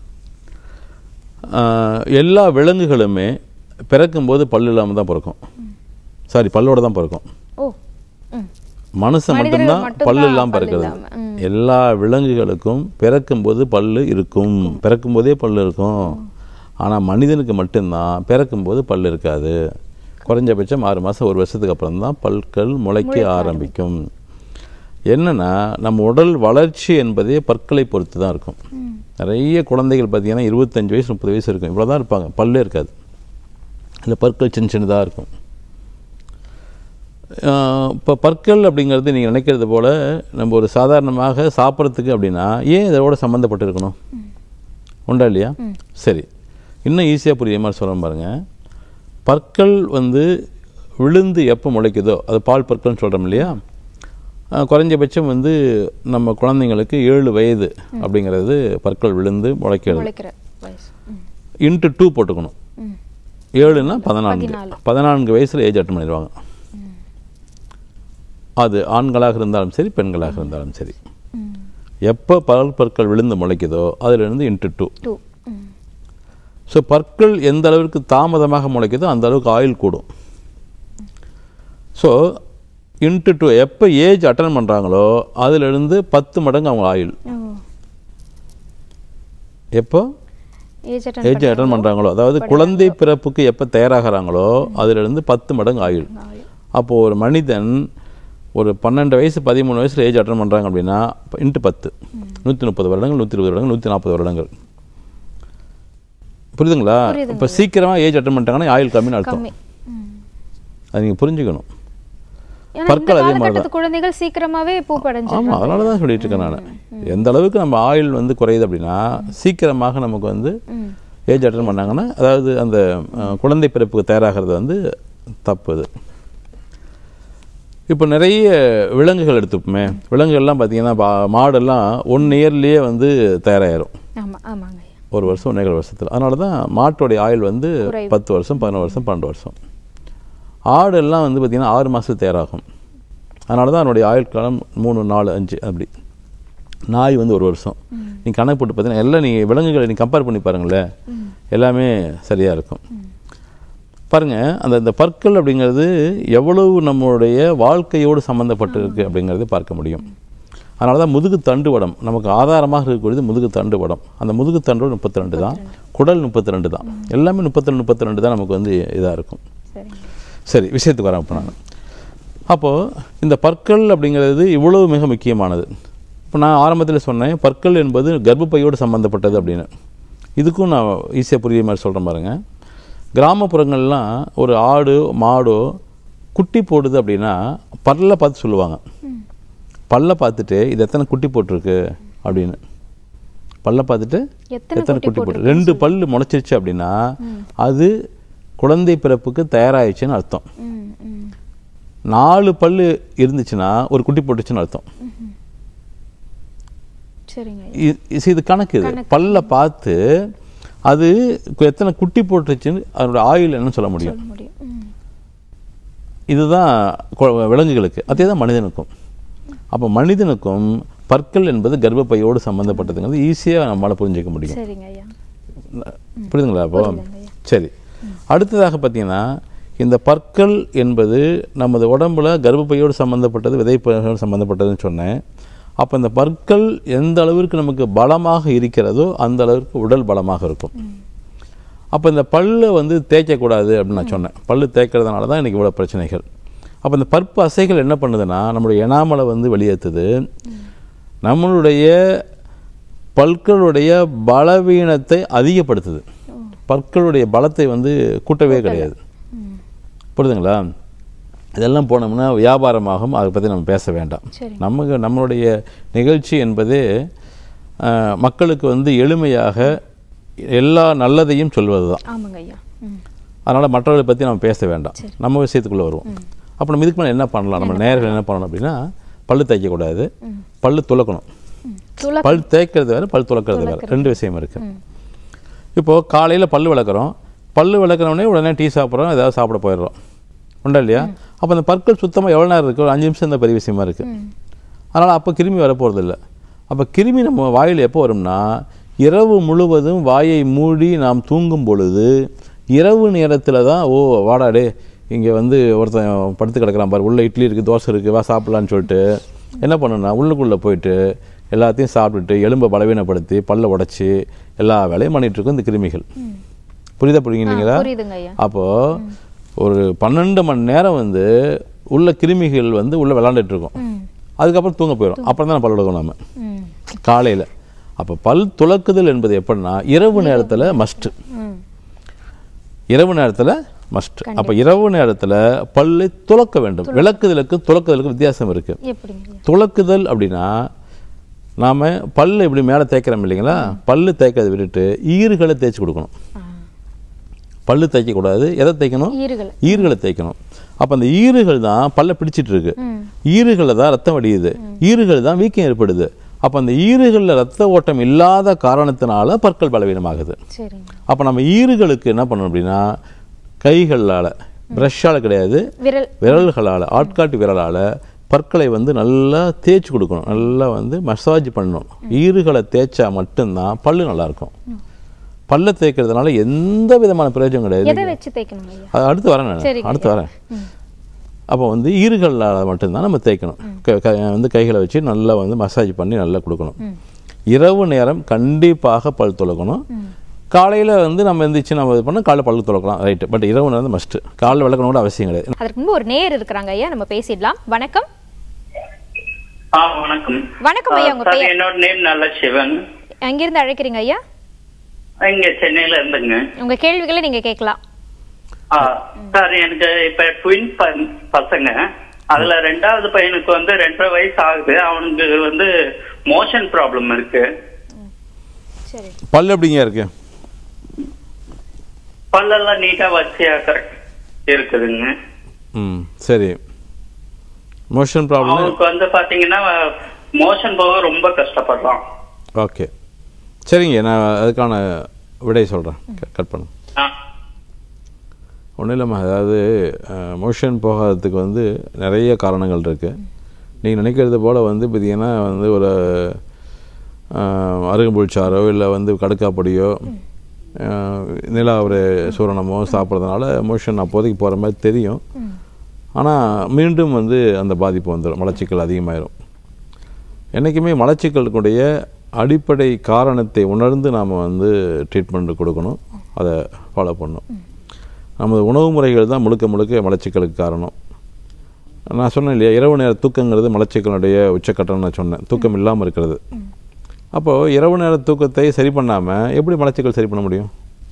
ஆஹ், எல்லா விலங்குகளுமே பிறக்கும்போது பல் இல்லாமல் தான் பிறக்கும் சாரி பல்லோட தான் பிறக்கும் ஓ ம் மனுஷன் மனிதர்கள் மட்டும்தான் மட்டும்தான் பல்லு இல்லாமல் பல்லு பிறக்கிறது இல்லாம, ம். எல்லா விலங்குகளுக்கும் பிறக்கும்போது பல்லு இருக்கும் பிறக்கும்போதே பல்லு இருக்கும் ஆனால் மனிதனுக்கு மட்டும்தான் பிறக்கும்போது பல்லு இருக்காது குறைஞ்சபட்சம் ஆறு மாதம் ஒரு வருஷத்துக்கு அப்புறம் தான் பற்கள் முளைக்க ஆரம்பிக்கும் என்னன்னா நம்ம உடல் வளர்ச்சி என்பதே பற்களை பொறுத்து தான் இருக்கும் நிறைய குழந்தைகள் பார்த்தீங்கன்னா இருபத்தஞ்சு வயசு முப்பது வயசு இருக்கும் இவ்வளோ தான் இருப்பாங்க பல்லே இருக்காது இல்லை பற்கள் சின்ன சின்னதாக இருக்கும் இப்போ பற்கள் அப்படிங்கிறது நீங்கள் நினைக்கிறது போல் நம்ம ஒரு சாதாரணமாக சாப்பிட்றதுக்கு அப்படின்னா ஏன் இதோட சம்மந்தப்பட்டு இருக்கணும் உண்டா இல்லையா சரி இன்னும் ஈஸியாக புரியுற மாதிரி சொல்ல பாருங்க பற்கள் வந்து விழுந்து எப்போ முளைக்குதோ அது பால் பற்கள்னு சொல்கிறோம் இல்லையா அஹ், குறைஞ்சபட்சம் வந்து நம்ம குழந்தைங்களுக்கு ஏழு வயது அப்படிங்கிறது பற்கள் விழுந்து முளைக்கிறது முளைக்கிற வயசு ம் இன்ட்டு டூ போட்டுக்கணும் ம் ஏழுன்னா பதினான்கு பதினான்கு வயசில் ஏஜ் அட்டன் பண்ணிடுவாங்க அது ஆண்களாக இருந்தாலும் சரி பெண்களாக இருந்தாலும் சரி ம் எப்போ பல் பற்கள் விழுந்து முளைக்குதோ அதிலிருந்து இன்ட்டு டூ டூ ம் ஸோ பற்கள் எந்த அளவுக்கு தாமதமாக முளைக்குதோ அந்த அளவுக்கு ஆயுள் கூடும் ஸோ இன்ட்டு டூ எப்போ ஏஜ் அட்டன் பண்ணுறாங்களோ அதிலிருந்து பத்து மடங்கு அவங்க ஆயுள் ஓ எப்போ ஏஜ் ஏஜ் அட்டன் பண்ணுறாங்களோ அதாவது குழந்தை பிறப்புக்கு எப்போ தயாராகிறாங்களோ அதிலிருந்து பத்து மடங்கு ஆயுள் அப்போது ஒரு மனிதன் ஒரு பன்னெண்டு வயசு பதிமூணு வயசில் ஏஜ் அட்டன் பண்ணுறாங்க அப்படின்னா இன்ட்டு பத்து நூற்றி முப்பது வருடங்கள் நூற்றி இருபது வருடங்கள் நூற்றி நாற்பது வருடங்கள் புரியுதுங்களா இப்போ சீக்கிரமாக ஏஜ் அட்டன் பண்ணிட்டாங்கன்னா ஆயுள் கம்மின்னு அர்த்தம் கம்மி ம் அது நீங்கள் புரிஞ்சுக்கணும் ஏன்னா இந்த பற்கள் அதே மாதிரி காலகட்டத்து குழந்தைகள் சீக்கிரமாவே பூப்படைஞ்சு ஆமாம் அதனால தான் சொல்லிட்டு இருக்கேன் நான் எந்த அளவுக்கு நம்ம ஆயுள் வந்து குறையுது அப்படின்னா சீக்கிரமாக நமக்கு வந்து ம் ஏஜ் அட்டன் பண்ணாங்கன்னா அதாவது அந்த அஹ், குழந்தை பிறப்புக்கு தயாராகிறது வந்து தப்பு அது இப்போ நிறைய விலங்குகள் எடுத்துப்போமே விலங்குகள்லாம் பார்த்தீங்கன்னா பா- மாடெல்லாம் ஒன் இயர்லேயே வந்து தயாராகிரும் ஆமா ஆமாங்க ஐயா ஒரு வருஷம் ஒன்றேகால் வருஷத்தில் அதனால தான் மாட்டோடைய ஆயுள் வந்து குறைவு. பத்து வருஷம் பதினொரு வருஷம் பன்னெண்டு வருஷம் ஆடெல்லாம் வந்து பார்த்திங்கன்னா ஆறு மாதத்துக்கு தயாராகும் அதனால தான் அதனுடைய ஆயுள் காலம் மூணு நாலு அஞ்சு அப்படி நாய் வந்து ஒரு வருஷம் நீ கணக்கு போட்டு பார்த்தீங்கன்னா எல்லாம் நீ விலங்குகளை நீ கம்பேர் பண்ணி பாருங்களேன் எல்லாமே சரியாக இருக்கும் பாருங்க அந்த இந்த பற்கள் அப்படிங்கிறது எவ்வளவு நம்மளுடைய வாழ்க்கையோடு சம்மந்தப்பட்டு இருக்கு அப்படிங்கிறது பார்க்க முடியும் அதனால தான் முதுகு தண்டுவடம் நமக்கு ஆதாரமாக இருக்கக்கூடியது முதுகு தண்டுவடம் அந்த முதுகு தண்டுவடம் முப்பத்தி ரெண்டு தான் குடல் முப்பத்தி ரெண்டு தான் எல்லாமே முப்பத்தி ரெண்டு முப்பத்தி ரெண்டு தான் நமக்கு வந்து இதாக இருக்கும் சரிங்க சரி விஷயத்துக்கு வரேன் இப்போ நான் அப்போது இந்த பற்கள் அப்படிங்கிறது இவ்வளவு மிக முக்கியமானது இப்போ நான் ஆரம்பத்தில் சொன்னேன் பற்கள் என்பது கர்ப்பப்பையோடு சம்மந்தப்பட்டது அப்படின்னு இதுக்கும் நான் ஈஸியாக புரிய மாதிரி சொல்கிறேன் பாருங்க கிராமப்புறங்கள்லாம் ஒரு ஆடு மாடோ குட்டி போடுது அப்படின்னா பல்ல பார்த்து சொல்லுவாங்க பல்ல பார்த்துட்டு இது எத்தனை குட்டி போட்டிருக்கு அப்படின்னு பல்ல பார்த்துட்டு எத்தனை எத்தனை குட்டி குட்டி போட்டு ரெண்டு பல்லு முளைச்சிருச்சு அப்படின்னா அது குழந்தை பிறப்புக்கு தயாராகிடுச்சுன்னு அர்த்தம் ம் ம் நாலு பல்லு இருந்துச்சுன்னா ஒரு குட்டி போட்டுச்சுன்னு அர்த்தம் சரிங்க ஐயா இ- இது- இது கணக்கு இது பல்ல பார்த்து அது கு- எத்தனை குட்டி போட்டுருச்சுன்னு அதோட ஆயுள் என்னன்னு சொல்ல முடியும் சொல்ல முடியும் ம். இதுதான் கொ- விலங்குகளுக்கு அதே தான் மனிதனுக்கும் அப்போ மனிதனுக்கும் பற்கள் என்பது கர்ப்பப்பையோடு சம்மந்தப்பட்டதுங்கிறது ஈஸியாக நம்மளால் புரிஞ்சிக்க முடியும் சரிங்க ஐயா புரியுதுங்களா அப்போ புரியுதுங்க ஐயா. சரி அடுத்ததாக பார்த்தீங்கன்னா இந்த பற்கள் என்பது நமது உடம்புல கர்ப்பப்பையோடு சம்மந்தப்பட்டது விதைப்பையோடு சம்மந்தப்பட்டதுன்னு சொன்னேன் அப்போ இந்த பற்கள் எந்த அளவிற்கு நமக்கு பலமாக இருக்கிறதோ அந்த அளவிற்கு உடல் பலமாக இருக்கும் அப்போ இந்த பல்லை வந்து தேய்க்கக்கூடாது அப்படின்னு நான் சொன்னேன் பல்லு தேய்க்கிறதுனால தான் எனக்கு இவ்வளோ பிரச்சனைகள் அப்போ இந்த பற்பு அசைகள் என்ன பண்ணுதுன்னா நம்மளுடைய எனாமலை வந்து வெளியேற்றுது நம்மளுடைய பற்களுடைய பலவீனத்தை அதிகப்படுத்துது பற்களுடைய பலத்தை வந்து கூட்டவே கிடையாது புரியுதுங்களா இதெல்லாம் போனோம்னா வியாபாரமாகும் அதை பற்றி நம்ம பேச வேண்டாம் சரி. நமக்கு நம்மளுடைய நிகழ்ச்சி என்பது அஹ், மக்களுக்கு வந்து எளிமையாக எல்லா நல்லதையும் சொல்வது தான் ஆமாங்க ஐயா ம். அதனால் மற்றவர்களை பற்றி நம்ம பேச வேண்டாம் நம்ம விஷயத்துக்குள்ளே வருவோம் அப்போ நம்ம இதுக்கு மேலே என்ன பண்ணலாம் நம்ம நேர்கள் என்ன பண்ணணும் அப்படின்னா பல்லு தேய்க்கக்கூடாது பல்லு துலக்கணும் துள பல் தேய்க்கிறது வேறு பல் துலக்கிறது வேறு ரெண்டு விஷயம் இருக்குது இப்போது காலையில் பல்லு விளக்குறோம் பல்லு விளக்குறோடனே உடனே டீ சாப்பிட்றோம் ஏதாவது சாப்பிட போயிடுறோம் உண்டா இல்லையா அப்போ அந்த பற்கள் சுத்தமாக எவ்வளோ நேரம் இருக்குது ஒரு அஞ்சு நிமிஷம் இந்த பெரிய விஷயமா இருக்குது அதனால் அப்போ கிருமி வரப்போகிறது இல்லை அப்போ கிருமி நம்ம வாயில் எப்போ வரும்னா இரவு முழுவதும் வாயை மூடி நாம் தூங்கும் பொழுது இரவு நேரத்தில் தான் ஓ வாடாடே இங்கே வந்து ஒருத்தன் படுத்து கிடக்குறான் பாரு உள்ள இட்லி இருக்குது தோசை இருக்குது வா சாப்பிட்லான்னு சொல்லிட்டு என்ன பண்ணுன்னா உள்ளுக்குள்ளே போயிட்டு எல்லாத்தையும் சாப்பிட்டுட்டு எலும்பை பலவீனப்படுத்தி பல்ல உடைச்சி எல்லா வேலையும் பண்ணிட்டு இருக்கும் இந்த கிருமிகள் புரியுதா புரியுங்களா புரியுதுங்க ஐயா அப்போ ஒரு பன்னெண்டு மணி நேரம் வந்து உள்ள கிருமிகள் வந்து உள்ள விளாண்டுட்டு இருக்கும் ம். அதுக்கப்புறம் தூங்க போயிடும் அப்புறம் தான் பல் விளக்கணும் நம்ம ம். காலையில் அப்போ பல் துலக்குதல் என்பது எப்படின்னா இரவு நேரத்தில் மஸ்ட்டு ம். இரவு நேரத்தில் மஸ்ட் அப்போ இரவு நேரத்தில் பல்லை துலக்க வேண்டும் விளக்குதலுக்கு துலக்குதலுக்கு வித்தியாசம் இருக்கு எப்படிங்க ஐயா துலக்குதல் அப்படின்னா நாம பல்லு இப்படி மேலே தேய்க்கிறோம் இல்லைங்களா பல்லு தேய்க்கிறதை விட்டுட்டு ஈறுகளை தேய்ச்சி கொடுக்கணும் ஆ. பல்லு தேய்க்கக்கூடாது எதை தேய்க்கணும் ஈறுகள் ஈறுகளை தேய்க்கணும் அப்போ அந்த ஈறுகள் தான் பல்ல பிடிச்சிட்டு இருக்கு ம். ஈறுகளில் தான் ரத்தம் வடியுது ஈறுகள் தான் வீக்கம் ஏற்படுது அப்போ அந்த ஈறுகளில் ரத்த ஓட்டம் இல்லாத காரணத்தினால பற்கள் பலவீனமாகுது சரிங்க அப்போ நம்ம ஈறுகளுக்கு என்ன பண்ணணும் அப்படின்னா கைகளால் ப்ரஷ்ஷால் கிடையாது விரல் விரல்களால் ஆட்காட்டி விரலால் பற்களை வந்து நல்லா தேய்ச்சி கொடுக்கணும் நல்லா வந்து மசாஜ் பண்ணணும் ஈறுகளை தேய்ச்சா மட்டும்தான் பல்லு நல்லா இருக்கும் பல்ல தேய்க்கிறதுனால எந்த விதமான பிரயோஜனம் கிடையாது எதை வச்சு தேய்க்கணும் ஐயா அது அடுத்து வரேன் நான் சரிங்க. அடுத்து வரேன் அப்போ வந்து ஈறுகளால் மட்டும்தான் நம்ம தேய்க்கணும் க- க- வந்து கைகளை வச்சு நல்லா வந்து மசாஜ் பண்ணி நல்லா கொடுக்கணும் இரவு நேரம் கண்டிப்பாக பல் துலக்கணும் காலையில் வந்து நம்ம எந்திரிச்சு நம்ம இது பண்ண காலைல பல்லு துலக்கலாம் ரைட்டு பட் இரவு நேரம் மஸ்ட்டு காலைல விளக்கணும் கூட அவசியம் கிடையாது அதற்கு முன்பு ஒரு நேர் இருக்கிறாங்க ஐயா நம்ம பேசிடலாம் வணக்கம் ஆ வணக்கம் வணக்கம் ஐயா உங்க சார் பெயர் என்னோட நேம் நல்ல சிவன் எங்கிருந்து அழைக்கிறீங்க ஐயா இங்க சென்னையில இருந்துங்க உங்க கேள்விகளை நீங்க கேட்கலாம் ஆ, சார் எனக்கு இப்ப ட்வின் பசங்க அதுல ரெண்டாவது பையனுக்கு வந்து ரெண்டரை வயசு ஆகுது அவனுக்கு வந்து மோஷன் ப்ராப்ளம் இருக்கு சரி பல் எப்படிங்க இருக்கு பல்லெல்லாம் நீட்டா வச்சியா கரெக்ட் இருக்குதுங்க ம் சரி மோஷன் ப்ராப்ளம் அவனுக்கு வந்து பாத்தீங்கன்னா மோஷன் போக ரொம்ப கஷ்டப்படுறான் ஓகே சரிங்க நான் அதுக்கான விடை சொல்கிறேன் கட் பண்ணு ஆ, ஒன்றும் இல்லைம்மா அதாவது மோஷன் போகாததுக்கு வந்து நிறைய காரணங்கள் இருக்குது நீங்கள் நினைக்கிறது போல் வந்து பார்த்தீங்கன்னா வந்து ஒரு அஹ், அருகம்புல் சாறோ இல்லை வந்து கடுக்காப்பொடியோ அஹ், நிலா ஒரு சூரணமோ சாப்பிட்றதுனால மோஷன் அப்போதைக்கு போகிற மாதிரி தெரியும் ஆனால் மீண்டும் வந்து அந்த பாதிப்பு வந்துடும் மலச்சிக்கல் அதிகமாயிரும் என்றைக்குமே மலச்சிக்கலுக்குடைய அடிப்படை காரணத்தை உணர்ந்து நாம் வந்து ட்ரீட்மெண்ட் கொடுக்கணும் அதை ஃபாலோ பண்ணணும் நமது உணவு முறைகள் தான் முழுக்க முழுக்க மலச்சிக்கலுக்கு காரணம் நான் சொன்னேன் இல்லையா இரவு நேர தூக்கங்கிறது மலச்சிக்கலுடைய உச்சக்கட்டம்னு நான் சொன்னேன் தூக்கம் இல்லாமல் இருக்கிறது அப்போது இரவு நேர தூக்கத்தை சரி பண்ணாமல் எப்படி மலச்சிக்கல் சரி பண்ண முடியும்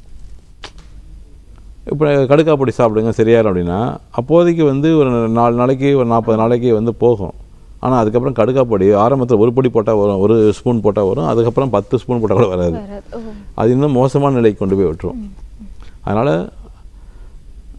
இப்போ கடுக்காப்பொடி சாப்பிடுங்க சரியாயிரும் அப்படின்னா அப்போதைக்கு வந்து ஒரு நாலு நாளைக்கு ஒரு நாற்பது நாளைக்கு வந்து போகும் ஆனால் அதுக்கப்புறம் கடுக்காப்பொடி ஆரம்பத்தில் ஒரு பொடி போட்டால் வரும் ஒரு ஸ்பூன் போட்டால் வரும் அதுக்கப்புறம் பத்து ஸ்பூன் போட்டால் கூட வராது வராது. ஓ. அது இன்னும் மோசமான நிலைக்கு கொண்டு போய் விட்டுரும் அதனால்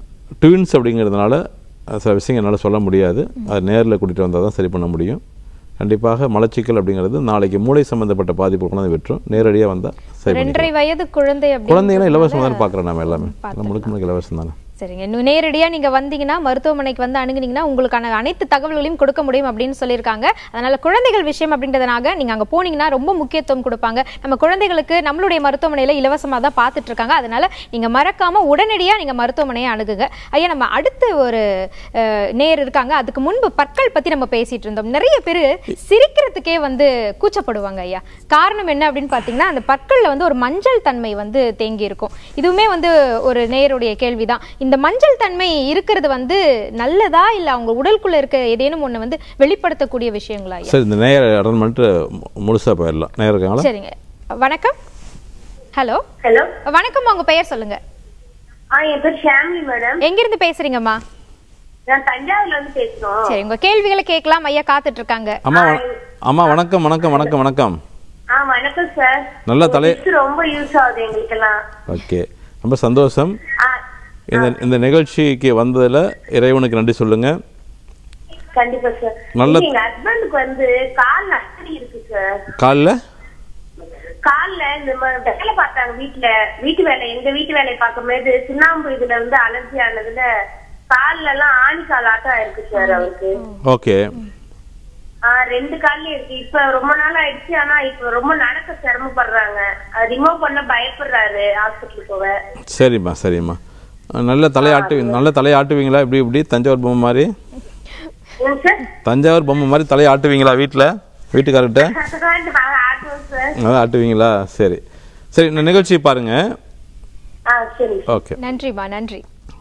ட்வின்ஸ் அப்படிங்கிறதுனால சில விஷயங்கள் என்னால் சொல்ல முடியாது அது நேரில் கூட்டிகிட்டு வந்தால் தான் சரி பண்ண முடியும் கண்டிப்பாக மலச்சிக்கல் அப்படிங்கிறது நாளைக்கு மூளை சம்பந்தப்பட்ட பாதிப்பு கொண்டு வந்து விட்டுரும் நேரடியாக வந்தால் சரி ரெண்டரை வயது குழந்தை அப்படி குழந்தைங்கன்னா இலவசம் தானே பார்க்குறோம் நம்ம எல்லாமே எல்லாம் முழுக்க முழுக்க இலவசம் தானே சரிங்க இன்னும் நேரடியா நீங்க வந்தீங்கன்னா மருத்துவமனைக்கு வந்து அணுகுனீங்கன்னா உங்களுக்கான அனைத்து தகவல்களையும் கொடுக்க முடியும் அப்படின்னு சொல்லியிருக்காங்க அதனால குழந்தைகள் விஷயம் அப்படின்றதுனாக நீங்க அங்க போனீங்கன்னா ரொம்ப முக்கியத்துவம் கொடுப்பாங்க நம்ம குழந்தைகளுக்கு நம்மளுடைய மருத்துவமனையில இலவசமா தான் பார்த்துட்டு இருக்காங்க அதனால நீங்க மறக்காம உடனடியா நீங்க மருத்துவமனையை அணுகுங்க ஐயா நம்ம அடுத்து ஒரு அஹ், நேர் இருக்காங்க அதுக்கு முன்பு பற்கள் பத்தி நம்ம பேசிட்டு இருந்தோம் நிறைய பேர் சிரிக்கிறதுக்கே வந்து கூச்சப்படுவாங்க ஐயா காரணம் என்ன அப்படின்னு பாத்தீங்கன்னா அந்த பற்கள்ல வந்து ஒரு மஞ்சள் தன்மை வந்து தேங்கி இருக்கும் இதுவுமே வந்து ஒரு நேருடைய கேள்விதான் இந்த மஞ்சள் தன்மை இருக்கிறது வந்து நல்லதா இல்ல அவங்க உடலுக்குள்ள இருக்க ஏதேனும் ஒண்ணு வந்து வெளிப்படுத்தக்கூடிய விஷயங்களா ஐயா சரி இந்த நேர அட்டன் பண்ணிட்டு முழுசாக போயிடலாம் நேரம் இருக்காங்களா சரிங்க வணக்கம் ஹலோ ஹலோ வணக்கம் உங்க பெயர் சொல்லுங்க ஆ என் பேர் ஷாமிலி மேடம் எங்க இருந்து பேசுறீங்கம்மா நான் தஞ்சாவூர்ல இருந்து பேசுறோம் சரி உங்க கேள்விகளை கேட்கலாம் ஐயா காத்துட்டு இருக்காங்க அம்மா வண- அம்மா வணக்கம் வணக்கம் வணக்கம் வணக்கம் ஆ வணக்கம் சார் நல்ல தலை ரொம்ப யூஸ் ஆகுது எங்களுக்கெல்லாம் ஓகே ரொம்ப சந்தோஷம் ஆ, இந்த இந்த நிகழ்ச்சிக்கு வந்ததில் இறைவனுக்கு நன்றி சொல்லுங்க கண்டிப்பா சார் நல்ல- எங்க ஹஸ்பண்டுக்கு வந்து கால் அசடி இருக்கு சார் காலில் கால்ல இந்த ம- வேலை பார்த்தாங்க வீட்டுல வீட்டு வேலை எங்க வீட்டு வேலையை பார்க்கும்போது சுண்ணாம்பு இதுல வந்து அலர்ஜி ஆனதுல கால்ல எல்லாம் ஆணி கால் ஆட்டம் இருக்கு சார் அவருக்கு ஓகே ஆ, ரெண்டு கால்லயும் இருக்கு இப்ப ரொம்ப நாள் ஆயிடுச்சு ஆனா இப்ப ரொம்ப நடக்க சிரமப்படுறாங்க ரிமூவ் பண்ண பயப்படுறாரு ஹாஸ்பிட்டல் போக சரிம்மா சரிம்மா நல்ல தலையாட்டு நல்ல தலையாட்டுவீங்களா இப்படி இப்படி தஞ்சாவூர் பொம்மை மாதிரி ஏன் சார் தஞ்சாவூர் பொம்மை மாதிரி தலையாட்டுவீங்களா வீட்டில் வீட்டுக்காரர்கிட்ட நாங்க ஆட்டுவோம் சார் அதான் ஆட்டுவீங்களா சரி சரி இந்த நிகழ்ச்சி பாருங்க ஆ சரி ஓகே நன்றிம்மா நன்றி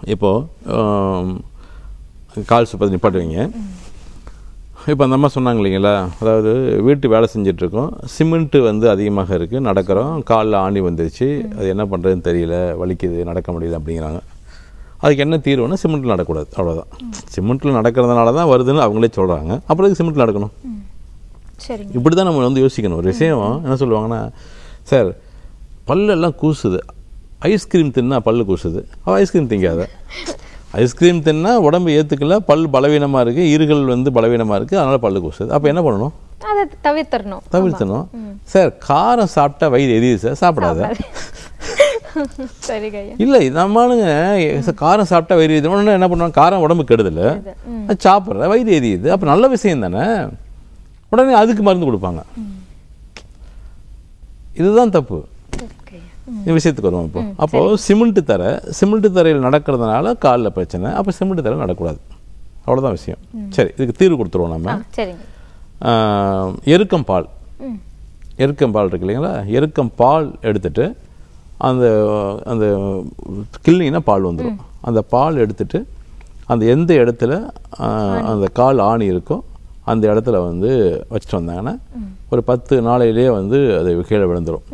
இப்போது கால் சுப்பது நிப்பாட்டுவீங்க இப்போ அந்த அம்மா சொன்னாங்க இல்லைங்களா அதாவது வீட்டு வேலை செஞ்சிட்ருக்கோம் சிமெண்ட்டு வந்து அதிகமாக இருக்குது நடக்கிறோம் காலில் ஆணி வந்துருச்சு அது என்ன பண்ணுறதுன்னு தெரியல வலிக்குது நடக்க முடியல அப்படிங்கிறாங்க அதுக்கு என்ன தீர்வுன்னா சிமெண்ட்டில் நடக்கக்கூடாது அவ்வளோதான் சிமெண்ட்டில் நடக்கிறதுனால தான் வருதுன்னு அவங்களே சொல்கிறாங்க அப்புறம் எதுக்கு சிமெண்ட்டில் நடக்கணும் சரிங்க இப்படி தான் நம்ம வந்து யோசிக்கணும் ஒரு விஷயம் என்ன சொல்லுவாங்கன்னா சார் பல்லெல்லாம் கூசுது ஐஸ்கிரீம் தின்னா பல்லு கூசுது அவள் ஐஸ்கிரீம் திங்காத ஐஸ்கிரீம் தின்னா உடம்பு ஏற்றுக்கல பல் பலவீனமாக இருக்குது ஈறுகள் வந்து பலவீனமாக இருக்குது அதனால் பல்லு கூசுது அப்போ என்ன பண்ணணும் அதை தவிர்த்தரணும் தவிர்த்தணும் சார் காரம் சாப்பிட்டா வயிறு எரியுது சார் சாப்பிடாத சரிங்க ஐயா இல்லை நம்மளுங்க சார் காரம் சாப்பிட்டா வயிறு எரியுது உடனே என்ன பண்ணுவாங்க காரம் உடம்பு கெடுதல் அது சாப்பிட்ற வயிறு எரியுது அப்போ நல்ல விஷயம் தானே உடனே அதுக்கு மருந்து கொடுப்பாங்க இதுதான் தப்பு ஓகே இந்த விஷயத்துக்கு வருவோம் இப்போ அப்போ சிமெண்ட் தரை சிமெண்ட் தரையில் நடக்கிறதுனால காலில் பிரச்சனை அப்போ சிமெண்ட் தரை நடக்கூடாது அவ்வளோதான் விஷயம் சரி இதுக்கு தீர்வு கொடுத்துருவோம் நம்ம ஆ சரிங்க ஆஹ், எருக்கம் பால் ம் எருக்கம் பால் இருக்கு இல்லைங்களா எருக்கம் பால் எடுத்துட்டு அந்த அந்த கிள்ளிங்கன்னா பால் வந்துடும் அந்த பால் எடுத்துட்டு அந்த எந்த இடத்துல ஆஹ், அந்த கால் ஆணி இருக்கோ அந்த இடத்துல வந்து வச்சுட்டு வந்தாங்கன்னா ஒரு பத்து நாளையிலேயே வந்து அது கீழே விழுந்துடும்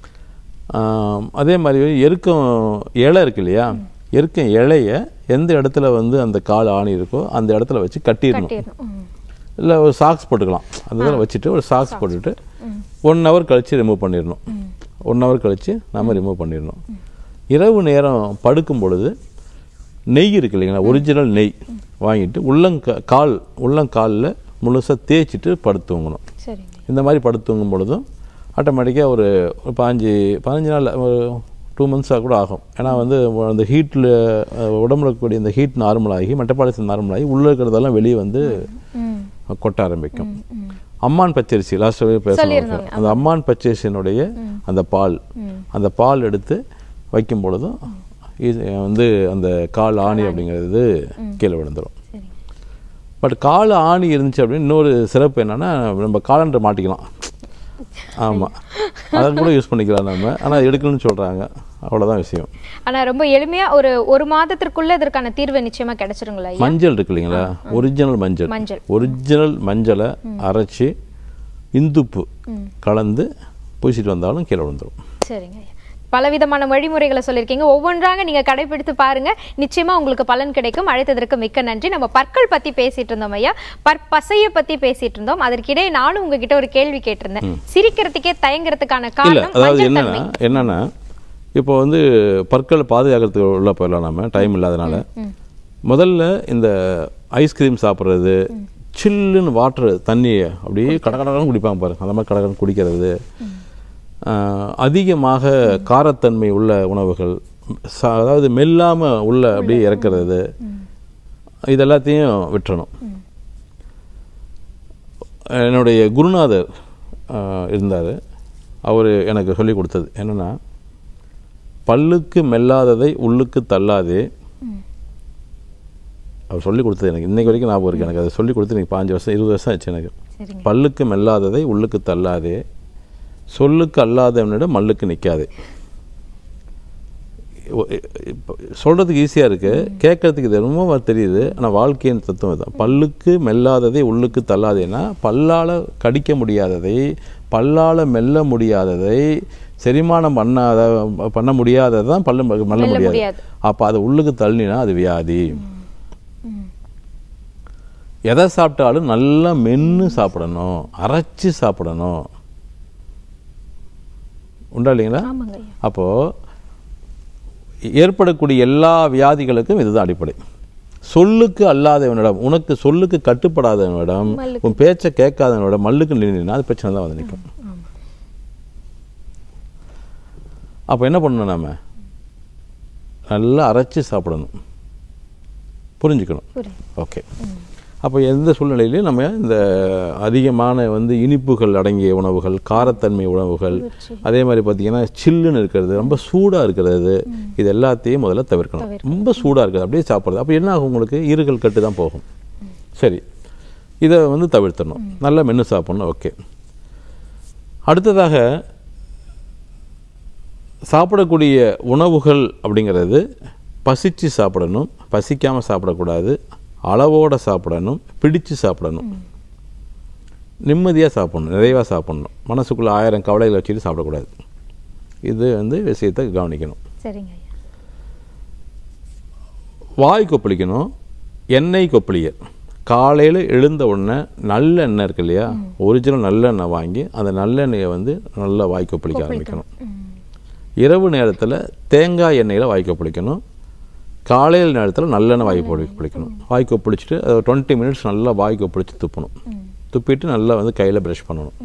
ஆம், அதே மாதிரி எருக்கம் இலை இருக்கு இல்லையா எருக்கம் இலைய எந்த இடத்துல வந்து அந்த கால் ஆணி இருக்கோ அந்த இடத்துல வச்சு கட்டிடணும் கட்டிடணும் ம். இல்லை ஒரு சாக்ஸ் போட்டுக்கலாம் அந்த இதில் வச்சுட்டு ஒரு சாக்ஸ் போட்டுட்டு ஒன் ஹவர் கழித்து ரிமூவ் பண்ணிடணும் ஒன் ஹவர் கழித்து நம்ம ரிமூவ் பண்ணிடணும் இரவு நேரம் படுக்கும் பொழுது நெய் இருக்கு இல்லைங்களா ஒரிஜினல் நெய் வாங்கிட்டு உள்ளங்க கால் உள்ளங்காலில் முழுசாக தேய்ச்சிட்டு படுத்து தூங்கணும் சரிங்க இந்த மாதிரி படுத்து தூங்கும் பொழுதும் ஆட்டோமேட்டிக்காக ஒரு ஒரு பாஞ்சு பதினஞ்சு நாள் ஒரு டூ மந்த்ஸாக கூட ஆகும் ஏன்னா வந்து அந்த ஹீட்டில் உடம்புல இருக்கக்கூடிய இந்த ஹீட் நார்மல் ஆகி மெட்டபாலிசம் நார்மல் ஆகி உள்ளே இருக்கிறதெல்லாம் வெளியே வந்து ம் கொட்ட ஆரம்பிக்கும் அம்மான் பச்சரிசி லாஸ்ட்டாகவே பேசணும் சொல்லியிருந்தாங்க. அந்த அம்மான் பச்சரிசியினுடைய அந்த பால் அந்த பால் எடுத்து வைக்கும் பொழுதும் இது வந்து அந்த கால் ஆணி அப்படிங்கிறது கீழே விழுந்துடும் சரிங்க பட் கால் ஆணி இருந்துச்சு அப்படின்னு இன்னொரு சிறப்பு என்னன்னா நம்ம காலண்டர் மாட்டிக்கலாம் ஆமாம் அதை கூட யூஸ் பண்ணிக்கலாம் நம்ம ஆனால் எடுக்கணும்னு சொல்கிறாங்க அவ்வளோதான் விஷயம் ஆனா ரொம்ப எளிமையா ஒரு ஒரு மாதத்திற்குள்ள இதற்கான தீர்வு நிச்சயமா கிடைச்சிருங்களா ஐயா மஞ்சள் இருக்கு இல்லைங்களா ஒரிஜினல் மஞ்சள் மஞ்சள். ஒரிஜினல் மஞ்சளை அரைச்சி இந்துப்பு கலந்து பூசிட்டு வந்தாலும் கீழே விழுந்துடும் சரிங்க ஐயா பலவிதமான வழிமுறைகளை சொல்லியிருக்கீங்க ஒவ்வொன்றாக நீங்க கடைபிடித்து பாருங்க நிச்சயமா உங்களுக்கு பலன் கிடைக்கும் அழைத்ததற்கு மிக்க நன்றி நம்ம பற்கள் பத்தி பேசிட்டு இருந்தோம் ஐயா பற்பசைய பத்தி பேசிட்டு இருந்தோம் அதற்கிடையே நானும் உங்ககிட்ட ஒரு கேள்வி கேட்டிருந்தேன் சிரிக்கிறதுக்கே தயங்குறதுக்கான இல்லை காரணம் அதாவது மஞ்சள் என்னன்னா தன்மை என்னன்னா இப்போ வந்து பற்களை பாதுகாக்கிறதுக்கு உள்ள போயிடலாம் நம்ம டைம் இல்லாதனால முதல்ல இந்த ஐஸ்கிரீம் சாப்பிட்றது சில்லுன்னு வாட்டர் தண்ணியை அப்படியே கடகடன்னு குடிப்பாங்க பாருங்க அந்த மாதிரி கடகடன் குடிக்கிறது ஆஹ், அதிகமாக காரத்தன்மை உள்ள உணவுகள் ச- அதாவது மெல்லாம உள்ள அப்படியே இறக்கிறது இது எல்லாத்தையும் விட்டுறணும் என்னுடைய குருநாதர் இருந்தார் அவர் எனக்கு சொல்லி கொடுத்தது என்னன்னா பல்லுக்கு மெல்லாததை உள்ளுக்கு தள்ளாதே அவர் சொல்லி கொடுத்தது எனக்கு இன்னைக்கு வரைக்கும் ஞாபகம் இருக்கு எனக்கு அதை சொல்லி கொடுத்து எனக்கு பாஞ்சு வருஷம் இருபது வருஷம் ஆச்சு எனக்கு சரிங்க பல்லுக்கு மெல்லாததை உள்ளுக்கு தள்ளாதே சொல்லுக்கு அல்லாதவனிடம் மல்லுக்கு நிற்காதே சொல்கிறதுக்கு ஈஸியாக இருக்கு கேட்கறதுக்கு இது ரொம்ப தெரியுது ஆனால் வாழ்க்கையின் தத்துவம் தான் பல்லுக்கு மெல்லாததை உள்ளுக்கு தள்ளாதேன்னா பல்லால் கடிக்க முடியாததை பல்லால் மெல்ல முடியாததை செரிமானம் பண்ணாத பண்ண முடியாததை தான் பல்லு மெல்ல மெல்ல முடியாது முடியாது. அப்போ அதை உள்ளுக்கு தள்ளினா அது வியாதி எதை சாப்பிட்டாலும் நல்லா மென்று சாப்பிடணும் அரைச்சு சாப்பிடணும் உண்டா இல்லைங்களா ஆமாங்க ஐயா அப்போ ஏற்படக்கூடிய எல்லா வியாதிகளுக்கும் இதுதான் அடிப்படை சொல்லுக்கு அல்லாதவனிடம் உனக்கு சொல்லுக்கு கட்டுப்படாதவனிடம் மல்லுக்கு. உன் பேச்சை கேட்காதவனிடம் மல்லுக்கு நின்னா அது பிரச்சனை தான் வந்து நிற்கும் அப்போ என்ன பண்ணணும் நாம நல்லா அரைச்சு சாப்பிடணும் புரிஞ்சுக்கணும் புரியுது ஓகே அப்போ எந்த சூழ்நிலையிலையும் நம்ம இந்த அதிகமான வந்து இனிப்புகள் அடங்கிய உணவுகள் காரத்தன்மை உணவுகள் அதே மாதிரி பார்த்தீங்கன்னா சில்லுன்னு இருக்கிறது ரொம்ப சூடாக இருக்கிறது இது எல்லாத்தையும் முதல்ல தவிர்க்கணும் ரொம்ப சூடாக இருக்கிறது அப்படியே சாப்பிட்றது அப்போ என்ன ஆகும் உங்களுக்கு ஈறுகள் கட்டு தான் போகும் சரி இதை வந்து தவிர்த்தணும் நல்லா மென்று சாப்பிடணும் ஓகே அடுத்ததாக சாப்பிடக்கூடிய உணவுகள் அப்படிங்கிறது பசிச்சு சாப்பிடணும் பசிக்காமல் சாப்பிடக்கூடாது அளவோட சாப்பிடணும் பிடிச்சு சாப்பிடணும் நிம்மதியாக சாப்பிடணும் நிறைவாக சாப்பிடணும் மனசுக்குள்ளே ஆயிரம் கவலைகளை வச்சுட்டு சாப்பிடக்கூடாது இது வந்து விஷயத்தை கவனிக்கணும் சரிங்க ஐயா வாய் கொப்பளிக்கணும் எண்ணெய் கொப்பளியல் காலையில் எழுந்த உடனே நல்ல எண்ணெய் இருக்கு இல்லையா ஒரிஜினல் நல்லெண்ணெய் வாங்கி அந்த நல்லெண்ணெயை வந்து நல்லா வாய் கொப்பளிக்க ஆரம்பிக்கணும் இரவு நேரத்தில் தேங்காய் எண்ணெயில் வாய் கொப்பளிக்கணும் காலையில் நேரத்தில் நல்லெண்ணெய் வாய் கொப்பளி கொப்பளிக்கணும் வாய் கொப்பளிச்சுட்டு அதை டுவெண்ட்டி மினிட்ஸ் நல்லா வாய் கொப்பளிச்சு துப்பணும் துப்பிட்டு நல்லா வந்து கையில் ப்ரஷ் பண்ணணும்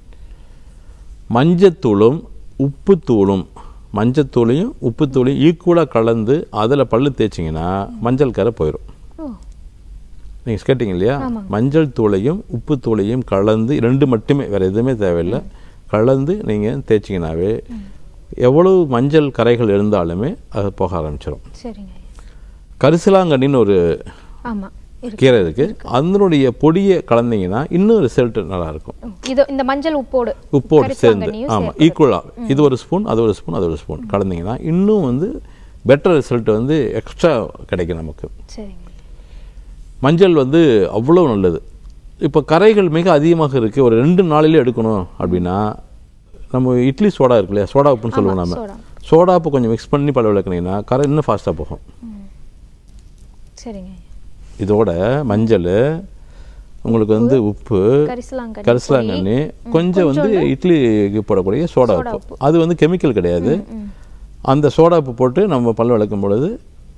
மஞ்சத்தூளும் உப்புத்தூளும் மஞ்சத்தூளையும் உப்புத்தூளையும் ஈக்குவலாக கலந்து அதில் பல்லு தேய்ச்சிங்கன்னா மஞ்சள் கரை போயிடும் ஓ நீங்கள் கேட்டீங்க இல்லையா மஞ்சள் தூளையும் உப்பு தூளையும் கலந்து ரெண்டு மட்டுமே வேற எதுவுமே தேவையில்லை கலந்து நீங்கள் தேய்ச்சிங்கனாவே எவ்வளவு மஞ்சள் கரைகள் இருந்தாலுமே அது போக ஆரம்பிச்சிடும் சரிங்க ஐயா கரிசலாங்கண்ணின்னு ஒரு ஆமா இருக்கு கீரை இருக்கு அதனுடைய பொடியை கலந்தீங்கன்னா இன்னும் ரிசல்ட் நல்லா இருக்கும் ம். இது இந்த மஞ்சள் உப்போடு உப்போடு சேர்ந்து கரிசலாங்கண்ணியும் ஆமாம் சேர்க்கணும். ஈக்குவலாக இது ஒரு ஸ்பூன் அது ஒரு ஸ்பூன் அது ஒரு ஸ்பூன் கலந்தீங்கன்னா இன்னும் வந்து பெட்டர் ரிசல்ட் வந்து எக்ஸ்ட்ரா கிடைக்கும் நமக்கு சரிங்க மஞ்சள் வந்து அவ்வளோ நல்லது இப்போ கரைகள் மிக அதிகமாக இருக்குது ஒரு ரெண்டு நாளிலே எடுக்கணும் அப்படின்னா நம்ம இட்லி சோடா இருக்கு இல்லையா சோடா உப்புன்னு சொல்லுவோம் நம்ம சோடா. சோடா உப்பு கொஞ்சம் மிக்ஸ் பண்ணி பல விளக்குனீங்கன்னா கரை இன்னும் ஃபாஸ்ட்டாக போகும் சரிங்க ஐயா இதோட மஞ்சள் உங்களுக்கு வந்து உப்பு கரிசலாங்கண்ணி கரிசலாங்கண்ணி கொஞ்சம் வந்து இட்லிக்கு போடக்கூடிய சோடா உப்பு அது வந்து கெமிக்கல் கிடையாது அந்த சோடா உப்பு போட்டு நம்ம பல் விளக்கும் பொழுது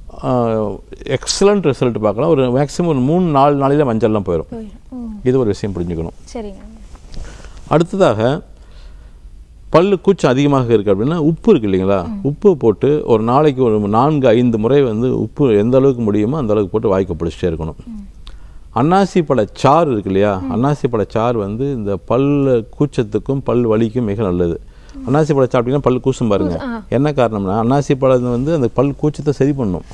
எக்ஸலண்ட் ரிசல்ட் பார்க்கலாம் ஒரு மேக்ஸிமம் ஒரு மூணு நாலு நாளையில மஞ்சள்லாம் போயிடும் போயிடும். ம். இது ஒரு விஷயம் புரிஞ்சுக்கணும் சரிங்க அடுத்ததாக பல்லு கூச்சம் அதிகமாக இருக்குது அப்படின்னா உப்பு இருக்கு இல்லைங்களா உப்பு போட்டு ஒரு நாளைக்கு ஒரு நான்கு ஐந்து முறை வந்து உப்பு எந்த அளவுக்கு முடியுமோ அந்த அளவுக்கு போட்டு வாய்க்கு பிடிச்சிட்டே இருக்கணும் அன்னாசி பழ சாறு இருக்கு இல்லையா அன்னாசி பழ சாறு வந்து இந்த பல்லு கூச்சத்துக்கும் பல் வலிக்கும் மிக நல்லது அன்னாசி பழம் சாப்பிட்டீங்கன்னா பல் கூசும் பாருங்க என்ன காரணம்னா அன்னாசி பழம் வந்து அந்த பல் கூச்சத்தை சரி பண்ணும்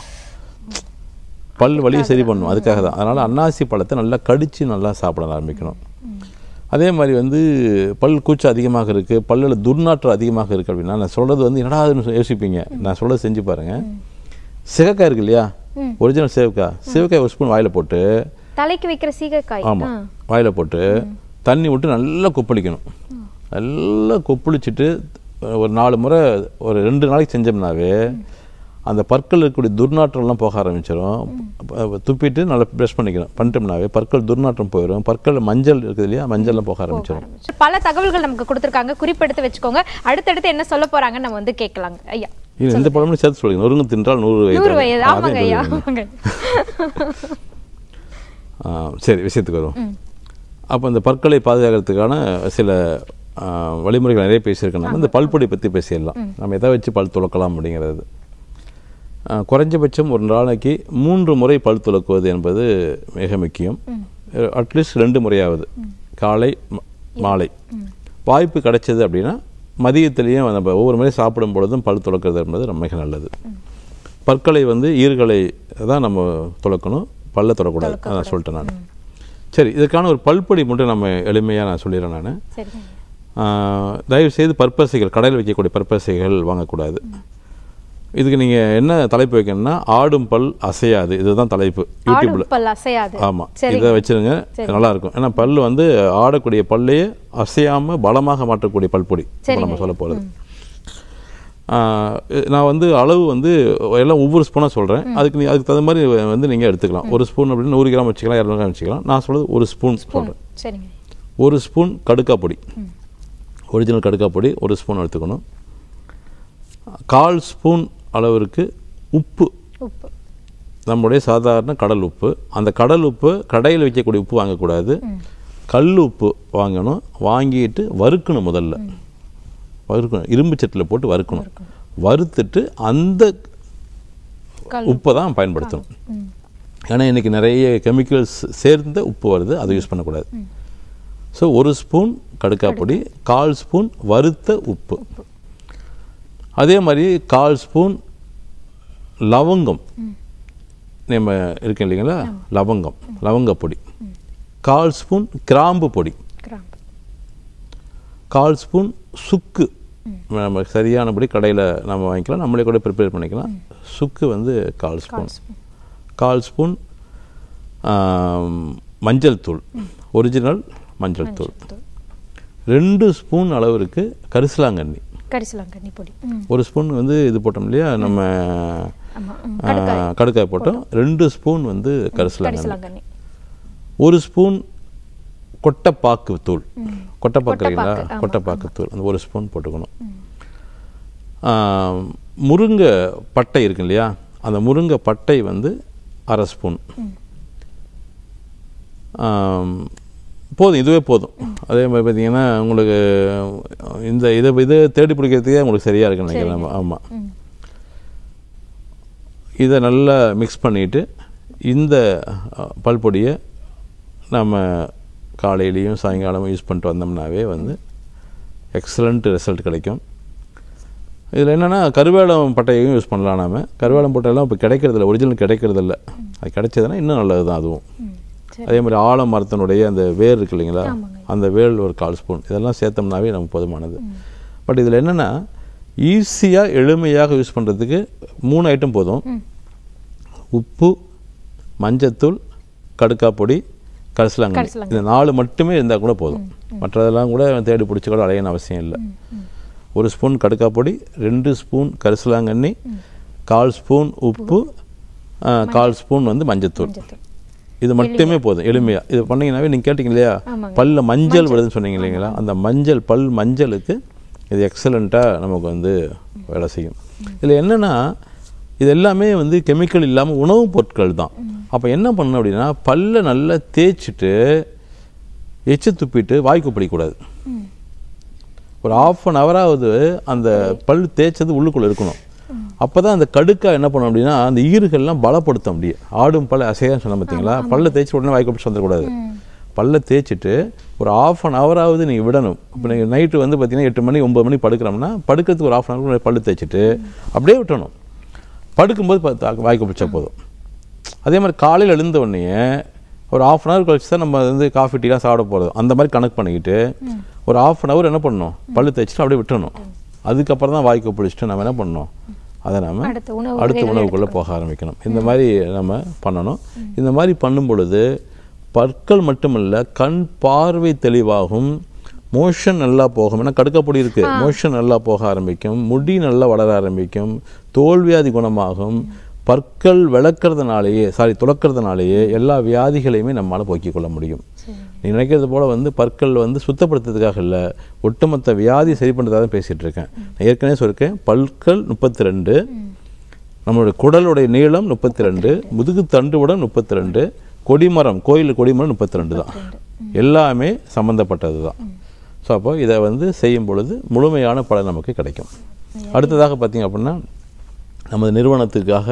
பல் வலியை சரி பண்ணும் அதுக்காக தான் அதனால் அன்னாசி பழத்தை நல்லா கடித்து நல்லா சாப்பிட ஆரம்பிக்கணும் அதே மாதிரி வந்து பல் கூச்சம் அதிகமாக இருக்குது பல்லில் துர்நாற்றம் அதிகமாக இருக்குது அப்படின்னா நான் சொல்கிறது வந்து என்னடா அதுன்னு யோசிப்பீங்க நான் சொல்கிறது செஞ்சு பாருங்கள் சிவக்காய் இருக்கு இல்லையா ஒரிஜினல் சிவக்காய் சிவக்காய் ஒரு ஸ்பூன் வாயில் போட்டு தலைக்கு வைக்கிற சீகக்காய் ஆமாம் வாயில் போட்டு தண்ணி விட்டு நல்லா கொப்பளிக்கணும் நல்லா கொப்பளிச்சுட்டு ஒரு நாலு முறை ஒரு ரெண்டு நாளைக்கு செஞ்சோம்னாவே அந்த பற்கள் இருக்கக்கூடிய துர்நாற்றம்லாம் போக ஆரம்பிச்சிடும் அப்ப துப்பிட்டு நல்லா ப்ரெஷ் பண்ணிக்கணும் பண்ணிட்டோம்னாவே பற்கள் துர்நாற்றம் போயிடும் பற்கள் மஞ்சள் இருக்குது இல்லையா மஞ்சள்லாம் போக ஆரம்பிச்சிடும் பல தகவல்கள் நமக்கு கொடுத்திருக்காங்க குறிப்பெடுத்து வச்சுக்கோங்க அடுத்தடுத்து என்ன சொல்ல போறாங்கன்னு நம்ம வந்து கேட்கலாங்க ஐயா இது எந்த பழமும் சேர்த்து சொல்லுங்க நொறுங்கு தின்றால் நூறு வயது நூறு வயது அதே ஆமாங்க ஐயா சொல்லுங்க. ஆமாங்க ஆ, சரி விஷயத்துக்கு வருவோம் அப்போ இந்த பற்களை பாதுகாக்கிறதுக்கான சில ஆ, வழிமுறைகள் நிறைய பேசியிருக்கேன் நம்ம இந்த பல்பொடி பற்றி பேசிடலாம் நம்ம எதை வச்சு பல் துளக்கலாம் அப்படிங்கிறது ஆ, குறைஞ்சபட்சம் ஒரு நாளைக்கு மூன்று முறை பல் துலக்குவது என்பது மிக முக்கியம் அட்லீஸ்ட் ரெண்டு முறையாவது காலை ம- மாலை வாய்ப்பு கிடைச்சது அப்படின்னா மதியத்திலையும் நம்ம ஒவ்வொரு முறை சாப்பிடும் பொழுதும் பல் துலக்கிறது என்பது ரொம்ப மிக நல்லது பற்களை வந்து ஈர்களை தான் நம்ம துலக்கணும் பல்ல தொடக்கூடாது அதான் சொல்லிட்டேன் நான் சரி இதுக்கான ஒரு பல்பொடி மட்டும் நம்ம எளிமையாக நான் சொல்லிடுறேன் நான் சரிங்க தயவு செய்து பற்பசைகள் கடையில் வைக்கக்கூடிய பற்பசைகள் வாங்கக்கூடாது இதுக்கு நீங்கள் என்ன தலைப்பு வைக்கணும்னா ஆடும் பல் அசையாது இதுதான் தலைப்பு யூடியூப்ல ஆடும் பல் அசையாது ஆமாம் சரிங்க. இதை வச்சிருங்க நல்லா இருக்கும் ஏன்னா பல் வந்து ஆடக்கூடிய பல்லையே அசையாம பலமாக மாற்றக்கூடிய பல்பொடி இப்போ நம்ம சொல்ல போகிறது நான் வந்து அளவு வந்து எல்லாம் ஒவ்வொரு ஸ்பூனாக சொல்கிறேன் அதுக்கு நீ அதுக்கு தகுந்த மாதிரி வந்து நீங்கள் எடுத்துக்கலாம் ஒரு ஸ்பூன் அப்படின்னு நூறு கிராம் வச்சுக்கலாம் இரநூறு கிராம் வச்சுக்கலாம் நான் சொல்றது ஒரு ஸ்பூன் சொல்கிறேன் சரிங்க ஒரு ஸ்பூன் கடுக்கா பொடி ஒரிஜினல் கடுக்கா பொடி ஒரு ஸ்பூன் எடுத்துக்கணும் கால் ஸ்பூன் அளவிற்கு உப்பு உப்பு நம்முடைய சாதாரண கடல் உப்பு அந்த கடல் உப்பு கடையில் வைக்கக்கூடிய உப்பு வாங்கக்கூடாது கல் உப்பு வாங்கணும் வாங்கிட்டு வறுக்கணும் முதல்ல வறுக்கணும் இரும்பு சட்டில் போட்டு வறுக்கணும் வறுத்துட்டு அந்த கல் உப்பை தான் பயன்படுத்தணும் ஏன்னா இன்னைக்கு நிறைய கெமிக்கல்ஸ் சேர்ந்த உப்பு வருது அதை யூஸ் பண்ணக்கூடாது ஸோ ஒரு ஸ்பூன் கடுக்கா பொடி கால் ஸ்பூன் வறுத்த உப்பு அதே மாதிரி கால் ஸ்பூன் லவங்கம் நம்ம இருக்கு இல்லைங்களா லவங்கம் லவங்க பொடி கால் ஸ்பூன் கிராம்பு பொடி கிராம்பு கால் ஸ்பூன் சுக்கு நம்ம சரியானபடி கடையில் நம்ம வாங்கிக்கலாம் நம்மளே கூட ப்ரிப்பேர் பண்ணிக்கலாம் சுக்கு வந்து கால் ஸ்பூன் கால் ஸ்பூன் ஆம், மஞ்சள் தூள் ஒரிஜினல் மஞ்சள் தூள் ரெண்டு ஸ்பூன் அளவிற்கு கரிசலாங்கண்ணி கரிசலாங்கண்ணி பொடி ம் ஒரு ஸ்பூன் வந்து இது போட்டோம் இல்லையா நம்ம ஆமா ம். ஆ, கடுக்காய் போட்டோம் ரெண்டு ஸ்பூன் வந்து கரிசலாங்கண்ணி கரிசலாங்கண்ணி ஒரு ஸ்பூன் கொட்டைப்பாக்கு தூள் கொட்டைப்பாக்கு இல்லைங்களா கொட்டைப்பாக்கு, ஆமா, கொட்டைப்பாக்கு தூள் அந்த ஒரு ஸ்பூன் போட்டுக்கணும் ஆ, முருங்கை பட்டை இருக்கு இல்லையா அந்த முருங்கை பட்டை வந்து அரை ஸ்பூன் ஆம், போதும் இதுவே போதும் அதே மாதிரி பார்த்தீங்கன்னா உங்களுக்கு இந்த இதை இதை தேடி பிடிக்கிறதுக்கே உங்களுக்கு சரியாக இருக்குன்னு நினைக்கிறேன் ஆமாம் இதை நல்லா மிக்ஸ் பண்ணிட்டு இந்த அஹ், பல்பொடியை நம்ம காலையிலையும் சாயங்காலமும் யூஸ் பண்ணிட்டு வந்தோம்னாவே வந்து எக்ஸலண்ட் ரிசல்ட் கிடைக்கும் இதில் என்னென்னா கருவேலம் பட்டையையும் யூஸ் பண்ணலாம் நாம கருவேலம் பட்டையெல்லாம் இப்போ கிடைக்கிறதில்ல ஒரிஜினல் கிடைக்கிறதில்ல அது கிடைச்சதுன்னா இன்னும் நல்லது தான் அதுவும் ம் சரி அதே மாதிரி ஆலமரத்தினுடைய அந்த வேர் இருக்கு இல்லைங்களா ஆமாங்க. அந்த வேர் ஒரு கால் ஸ்பூன் இதெல்லாம் சேர்த்தோம்னாவே நமக்கு போதுமானது பட் இதில் என்னென்னா ஈஸியாக எளிமையாக யூஸ் பண்ணுறதுக்கு மூணு ஐட்டம் போதும் உப்பு மஞ்சத்தூள் கடுக்கா பொடி கரிசலாங்கண்ணி கரிசலாங்கண்ணி. இந்த நாலு மட்டுமே இருந்தால் கூட போதும் மற்றதெல்லாம் கூட தேடி பிடிச்சி கூட அலையணும் அவசியம் இல்லை ஒரு ஸ்பூன் கடுக்கா பொடி ரெண்டு ஸ்பூன் கரிசலாங்கண்ணி கால் ஸ்பூன் உப்பு ஆ, கால் ஸ்பூன் வந்து மஞ்சத்தூள் மஞ்சத்தூள் இது மட்டுமே போதும் எளிமையா இது பண்ணீங்கன்னாவே நீங்க கேட்டீங்க இல்லையா ஆமாங்க. பல்ல மஞ்சள் வருதுன்னு சொன்னீங்க இல்லைங்களா அந்த மஞ்சள் பல் மஞ்சளுக்கு இது எக்ஸலண்ட்டாக நமக்கு வந்து வேலை செய்யும் இதில் என்னன்னா இது எல்லாமே வந்து கெமிக்கல் இல்லாமல் உணவுப் பொருட்கள் தான் அப்போ என்ன பண்ணணும் அப்படின்னா பல்ல நல்லா தேய்ச்சிட்டு எச்சு துப்பிட்டு வாய்க்கு பிடிக்கூடாது ஒரு ஆஃப் அன் ஹவராவது அந்த பல் தேய்ச்சது உள்ளுக்குள்ள இருக்கணும் அப்பதான் அந்த கடுக்கா என்ன பண்ணும் அப்படின்னா அந்த ஈறுகள்லாம் பலப்படுத்த முடியும் ஆடும் பல்ல அசையான்னு சொன்ன பார்த்தீங்களா பல்ல தேய்ச்சி உடனே வாய்க்கு பிடிச்சி வந்துடக்கூடாது பல்ல தேய்ச்சிட்டு ஒரு ஆஃப் அன் ஹவராவது நீங்கள் விடணும் இப்போ நீங்கள் நைட்டு வந்து பார்த்தீங்கன்னா எட்டு மணி ஒன்பது மணி படுக்கிறோம்னா படுக்கிறதுக்கு ஒரு ஆஃப் அன் ஹவர் பல்லு தேய்ச்சிட்டு அப்படியே விட்டணும் படுக்கும்போது பத்து வாய்க்கு பிடிச்சா போதும் அதே மாதிரி காலையில் எழுந்த உடனே ஒரு ஆஃப் அன் ஹவர் கழிச்சு தான் நம்ம வந்து காஃபி டீலாம் சாப்பிட போகிறது அந்த மாதிரி கணக்கு பண்ணிக்கிட்டு ஒரு ஆஃப் அன் ஹவர் என்ன பண்ணணும் பல்லு தேய்ச்சிட்டு அப்படியே விட்டுறணும் அதுக்கப்புறம் தான் வாய்க்கு பிடிச்சிட்டு நம்ம என்ன பண்ணணும் அதை நம்ம அடுத்த உணவு அடுத்த வகைகள் உணவுக்குள்ளே போக ஆரம்பிக்கணும் இந்த மாதிரி நம்ம பண்ணணும் இந்த மாதிரி பண்ணும் பொழுது பற்கள் மட்டுமல்ல கண் பார்வை தெளிவாகும் மோஷன் நல்லா போகும் ஏன்னா கடுக்கப்பொடி இருக்கு மோஷன் நல்லா போக ஆரம்பிக்கும் முடி நல்லா வளர ஆரம்பிக்கும் தோல்வியாதி குணமாகும் பற்கள் விளக்குறதுனாலேயே சாரி துளக்கிறதுனாலேயே எல்லா வியாதிகளையுமே நம்மால போக்கிக் கொள்ள முடியும் நீ நினைக்கிறது போல வந்து பற்கள் வந்து சுத்தப்படுத்துறதுக்காக இல்லை ஒட்டுமொத்த வியாதி சரி பண்ணுறதாக தான் பேசிட்டு இருக்கேன் நான் ஏற்கனவே சொல்லியிருக்கேன் பற்கள் முப்பத்தி ரெண்டு நம்மளுடைய குடலுடைய நீளம் முப்பத்தி ரெண்டு முதுகு தண்டுவடம் முப்பத்தி ரெண்டு கொடிமரம் கோயில் கொடிமரம் முப்பத்தி ரெண்டு தான் எல்லாமே சம்மந்தப்பட்டது தான் ஸோ அப்போ இதை வந்து செய்யும் பொழுது முழுமையான பலன் நமக்கு கிடைக்கும் அடுத்ததாக பார்த்தீங்க அப்படின்னா நமது நிறுவனத்துக்காக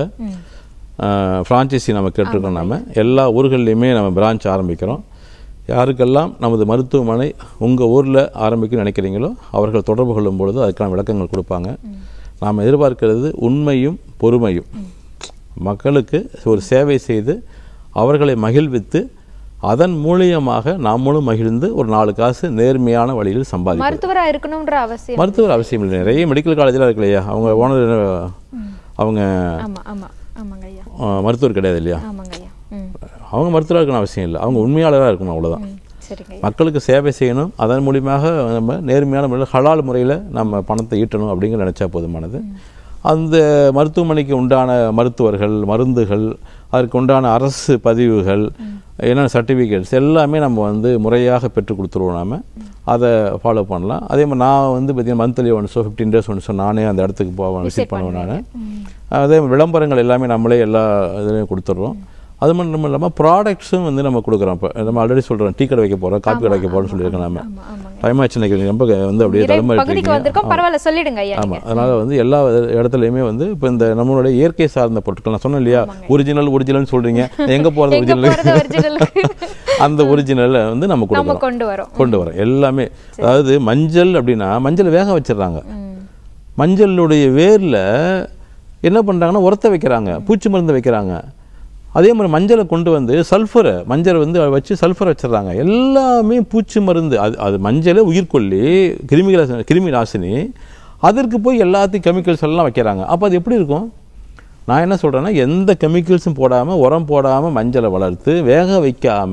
ஃப்ரான்ச்சைசி நம்ம கேட்டிருக்கோம் நாம எல்லா ஊர்கள்லையுமே நம்ம பிரான்ச் ஆரம்பிக்கிறோம் யாருக்கெல்லாம் நமது மருத்துவமனை உங்கள் ஊரில் ஆரம்பிக்கணும்னு நினைக்கிறீங்களோ அவர்கள் தொடர்பு கொள்ளும் பொழுது அதுக்கான விளக்கங்கள் கொடுப்பாங்க நாம் எதிர்பார்க்கிறது உண்மையும் பொறுமையும் மக்களுக்கு ஒரு சேவை செய்து அவர்களை மகிழ்வித்து அதன் மூலியமாக நாமளும் மகிழ்ந்து ஒரு நாலு காசு நேர்மையான வழியில் சம்பாதிக்கிறோம் மருத்துவரா இருக்கணும்ன்ற அவசியம் மருத்துவர் அவசியம் இல்லை நிறைய மெடிக்கல் காலேஜில் இருக்கு இல்லையா அவங்க ஓனர் அவங்க ஆமா ஆமா ஆமாங்க ஐயா அஹ், மருத்துவர் கிடையாது இல்லையா ஆமாங்க ஐயா ம் அவங்க மருத்துவராக இருக்கணும் அவசியம் இல்லை அவங்க உண்மையாளராக இருக்கணும் அவ்வளவுதான் ம், சரிங்க ஐயா மக்களுக்கு சேவை செய்யணும் அதன் மூலியமாக நம்ம நேர்மையான முறையில் ஹலால் முறையில் நம்ம பணத்தை ஈட்டணும் அப்படிங்கிற நினச்சா போதுமானது அந்த மருத்துவமனைக்கு உண்டான மருத்துவர்கள் மருந்துகள் அதற்கு உண்டான அரசு பதிவுகள் என்னென்ன சர்டிஃபிகேட்ஸ் எல்லாமே நம்ம வந்து முறையாக பெற்றுக் கொடுத்துருவோம் நாம அதை ஃபாலோ பண்ணலாம் அதே மாதிரி நான் வந்து பார்த்தீங்கன்னா மந்த்லி ஒன்ஸோ ஃபிஃப்டீன் டேஸ் ஒன்ஸோ நானே அந்த இடத்துக்கு போவேன் விசிட் பண்ணுவேன் நான் அதே மாதிரி விளம்பரங்கள் எல்லாமே நம்மளே எல்லா இதுலையும் கொடுத்துட்றோம் அது மட்டும் இல்லாமல் ப்ராடக்ட்ஸும் வந்து நம்ம கொடுக்குறோம் இப்போ நம்ம ஆல்ரெடி சொல்கிறோம் டீ கடை வைக்க போகிறோம் காப்பி கடை வைக்க போகிறோம்னு சொல்லியிருக்கோம் நம்ம ஆமா ஆமாங்க டைம் ஆச்சு நினைக்கிறேன் ரொம்ப வந்து அப்படியே நிறைய தலைமுறை பகுதிக்கு வந்திருக்கோம் பரவாயில்ல சொல்லிடுங்க ஐயா ஆமாம் அதனால் வந்து எல்லா இடத்துலையுமே வந்து இப்போ இந்த நம்மளுடைய இயற்கை சார்ந்த பொருட்கள் நான் சொன்னேன் இல்லையா ஒரிஜினல் ஒரிஜினல்னு சொல்கிறீங்க எங்கே போகிறது எங்க ஒரிஜினல் போறது ஒரிஜினலுக்கு அந்த ஒரிஜினலை வந்து நம்ம நம்ம கொடுக்குறோம் கொண்டு வரோம் கொண்டு வரோம் எல்லாமே அதாவது மஞ்சள் அப்படின்னா மஞ்சள் வேக வச்சிடுறாங்க ம். மஞ்சளுடைய வேர்ல என்ன பண்றாங்கன்னா உரத்தை வைக்கிறாங்க பூச்சி மருந்து வைக்கிறாங்க அதே மாதிரி மஞ்சளை கொண்டு வந்து சல்ஃபரை மஞ்சளை வந்து வச்சு சல்ஃபர் வச்சிடுறாங்க எல்லாமே பூச்சி மருந்து அது அது மஞ்சளே உயிர்கொல்லி கிருமிகளை கிருமி நாசினி அதற்கு போய் எல்லாத்தையும் கெமிக்கல்ஸ் எல்லாம் வைக்கிறாங்க அப்போ அது எப்படி இருக்கும் நான் என்ன சொல்றேன்னா எந்த கெமிக்கல்ஸும் போடாம உரம் போடாம மஞ்சளை வளர்த்து வேக வைக்காம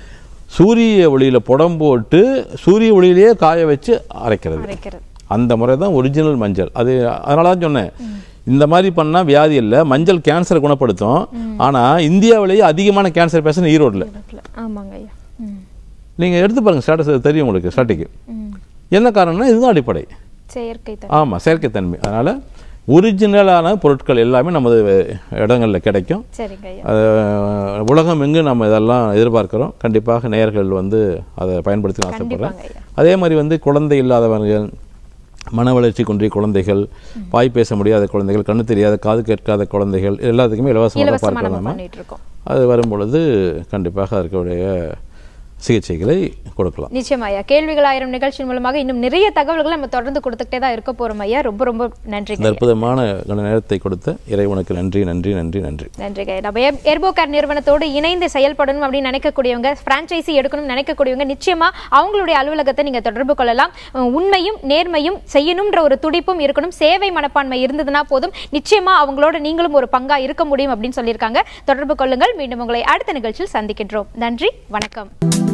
சூரிய ஒளியில புடம் போட்டு சூரிய ஒளியிலேயே காய வச்சு அரைக்கிறது அரைக்கிறது அந்த முறை தான் ஒரிஜினல் மஞ்சள் அது அதனால தான் சொன்னேன் இந்த மாதிரி பண்ணா வியாதி இல்லை மஞ்சள் கேன்சரை குணப்படுத்தும் ஆனா இந்தியாவிலேயே அதிகமான கேன்சர் பேஷண்ட் ஈரோட்டில் இடத்துல. ஆமாங்க ஐயா ம். நீங்க எடுத்து பாருங்க ஸ்டாட்டஸ் தெரியும் உங்களுக்கு ஸ்டாட்டிக்கு ம். என்ன காரணம்னா இதுதான் அடிப்படை செயற்கை தன் ஆமா செயற்கைத்தன்மை அதனால ஒரிஜினலான பொருட்கள் எல்லாமே நமது இடங்கள்ல கிடைக்கும் சரிங்க ஐயா அது உலகம் எங்கு நம்ம இதெல்லாம் எதிர்பார்க்கிறோம் கண்டிப்பாக நேயர்கள் வந்து அதை பயன்படுத்தி ஆசைப்படுறேன் கண்டிப்பாங்க ஐயா அதே மாதிரி வந்து குழந்தை இல்லாதவர்கள் மன வளர்ச்சி குன்றிய குழந்தைகள் வாய் பேச முடியாத குழந்தைகள் கண்ணு தெரியாத காது கேட்காத குழந்தைகள் எல்லாத்துக்குமே இலவசமாக இலவசமா பார்க்கலாம் நம்ம நம்ம பண்ணிட்டு இருக்கோம் அது வரும்பொழுது கண்டிப்பாக அதற்குடைய சிகிச்சைகளை கொடுக்கலாம் நிச்சயம் ஐயா கேள்விகள் ஆயிரம் நிகழ்ச்சியின் மூலமாக இன்னும் நிறைய தகவல்களை நம்ம தொடர்ந்து கொடுத்துக்கிட்டே தான் இருக்க போறோம் ஐயா ரொம்ப ரொம்ப நன்றிங்க இந்த அற்புதமான கண நேரத்தை கொடுத்த இறைவனுக்கு நன்றி நன்றி நன்றி நன்றி நன்றிங்க நம்ம எர்- எர்போகேர் நிறுவனத்தோடு இணைந்து செயல்படணும் அப்படின்னு நினைக்கக்கூடியவங்க பிரான்ச்சைசி எடுக்கணும்னு நினைக்கக்கூடியவங்க நிச்சயமா அவங்களுடைய அலுவலகத்தை நீங்க தொடர்பு கொள்ளலாம் உம், உண்மையும் நேர்மையும் செய்யணும்ன்ற ஒரு துடிப்பும் இருக்கணும் சேவை மனப்பான்மை இருந்ததுன்னா போதும் நிச்சயமா அவங்களோட நீங்களும் ஒரு பங்கா இருக்க முடியும் அப்படின்னு சொல்லியிருக்காங்க தொடர்பு கொள்ளுங்கள் மீண்டும் உங்களை அடுத்த நிகழ்ச்சியில் சந்திக்கின்றோம் நன்றி வணக்கம்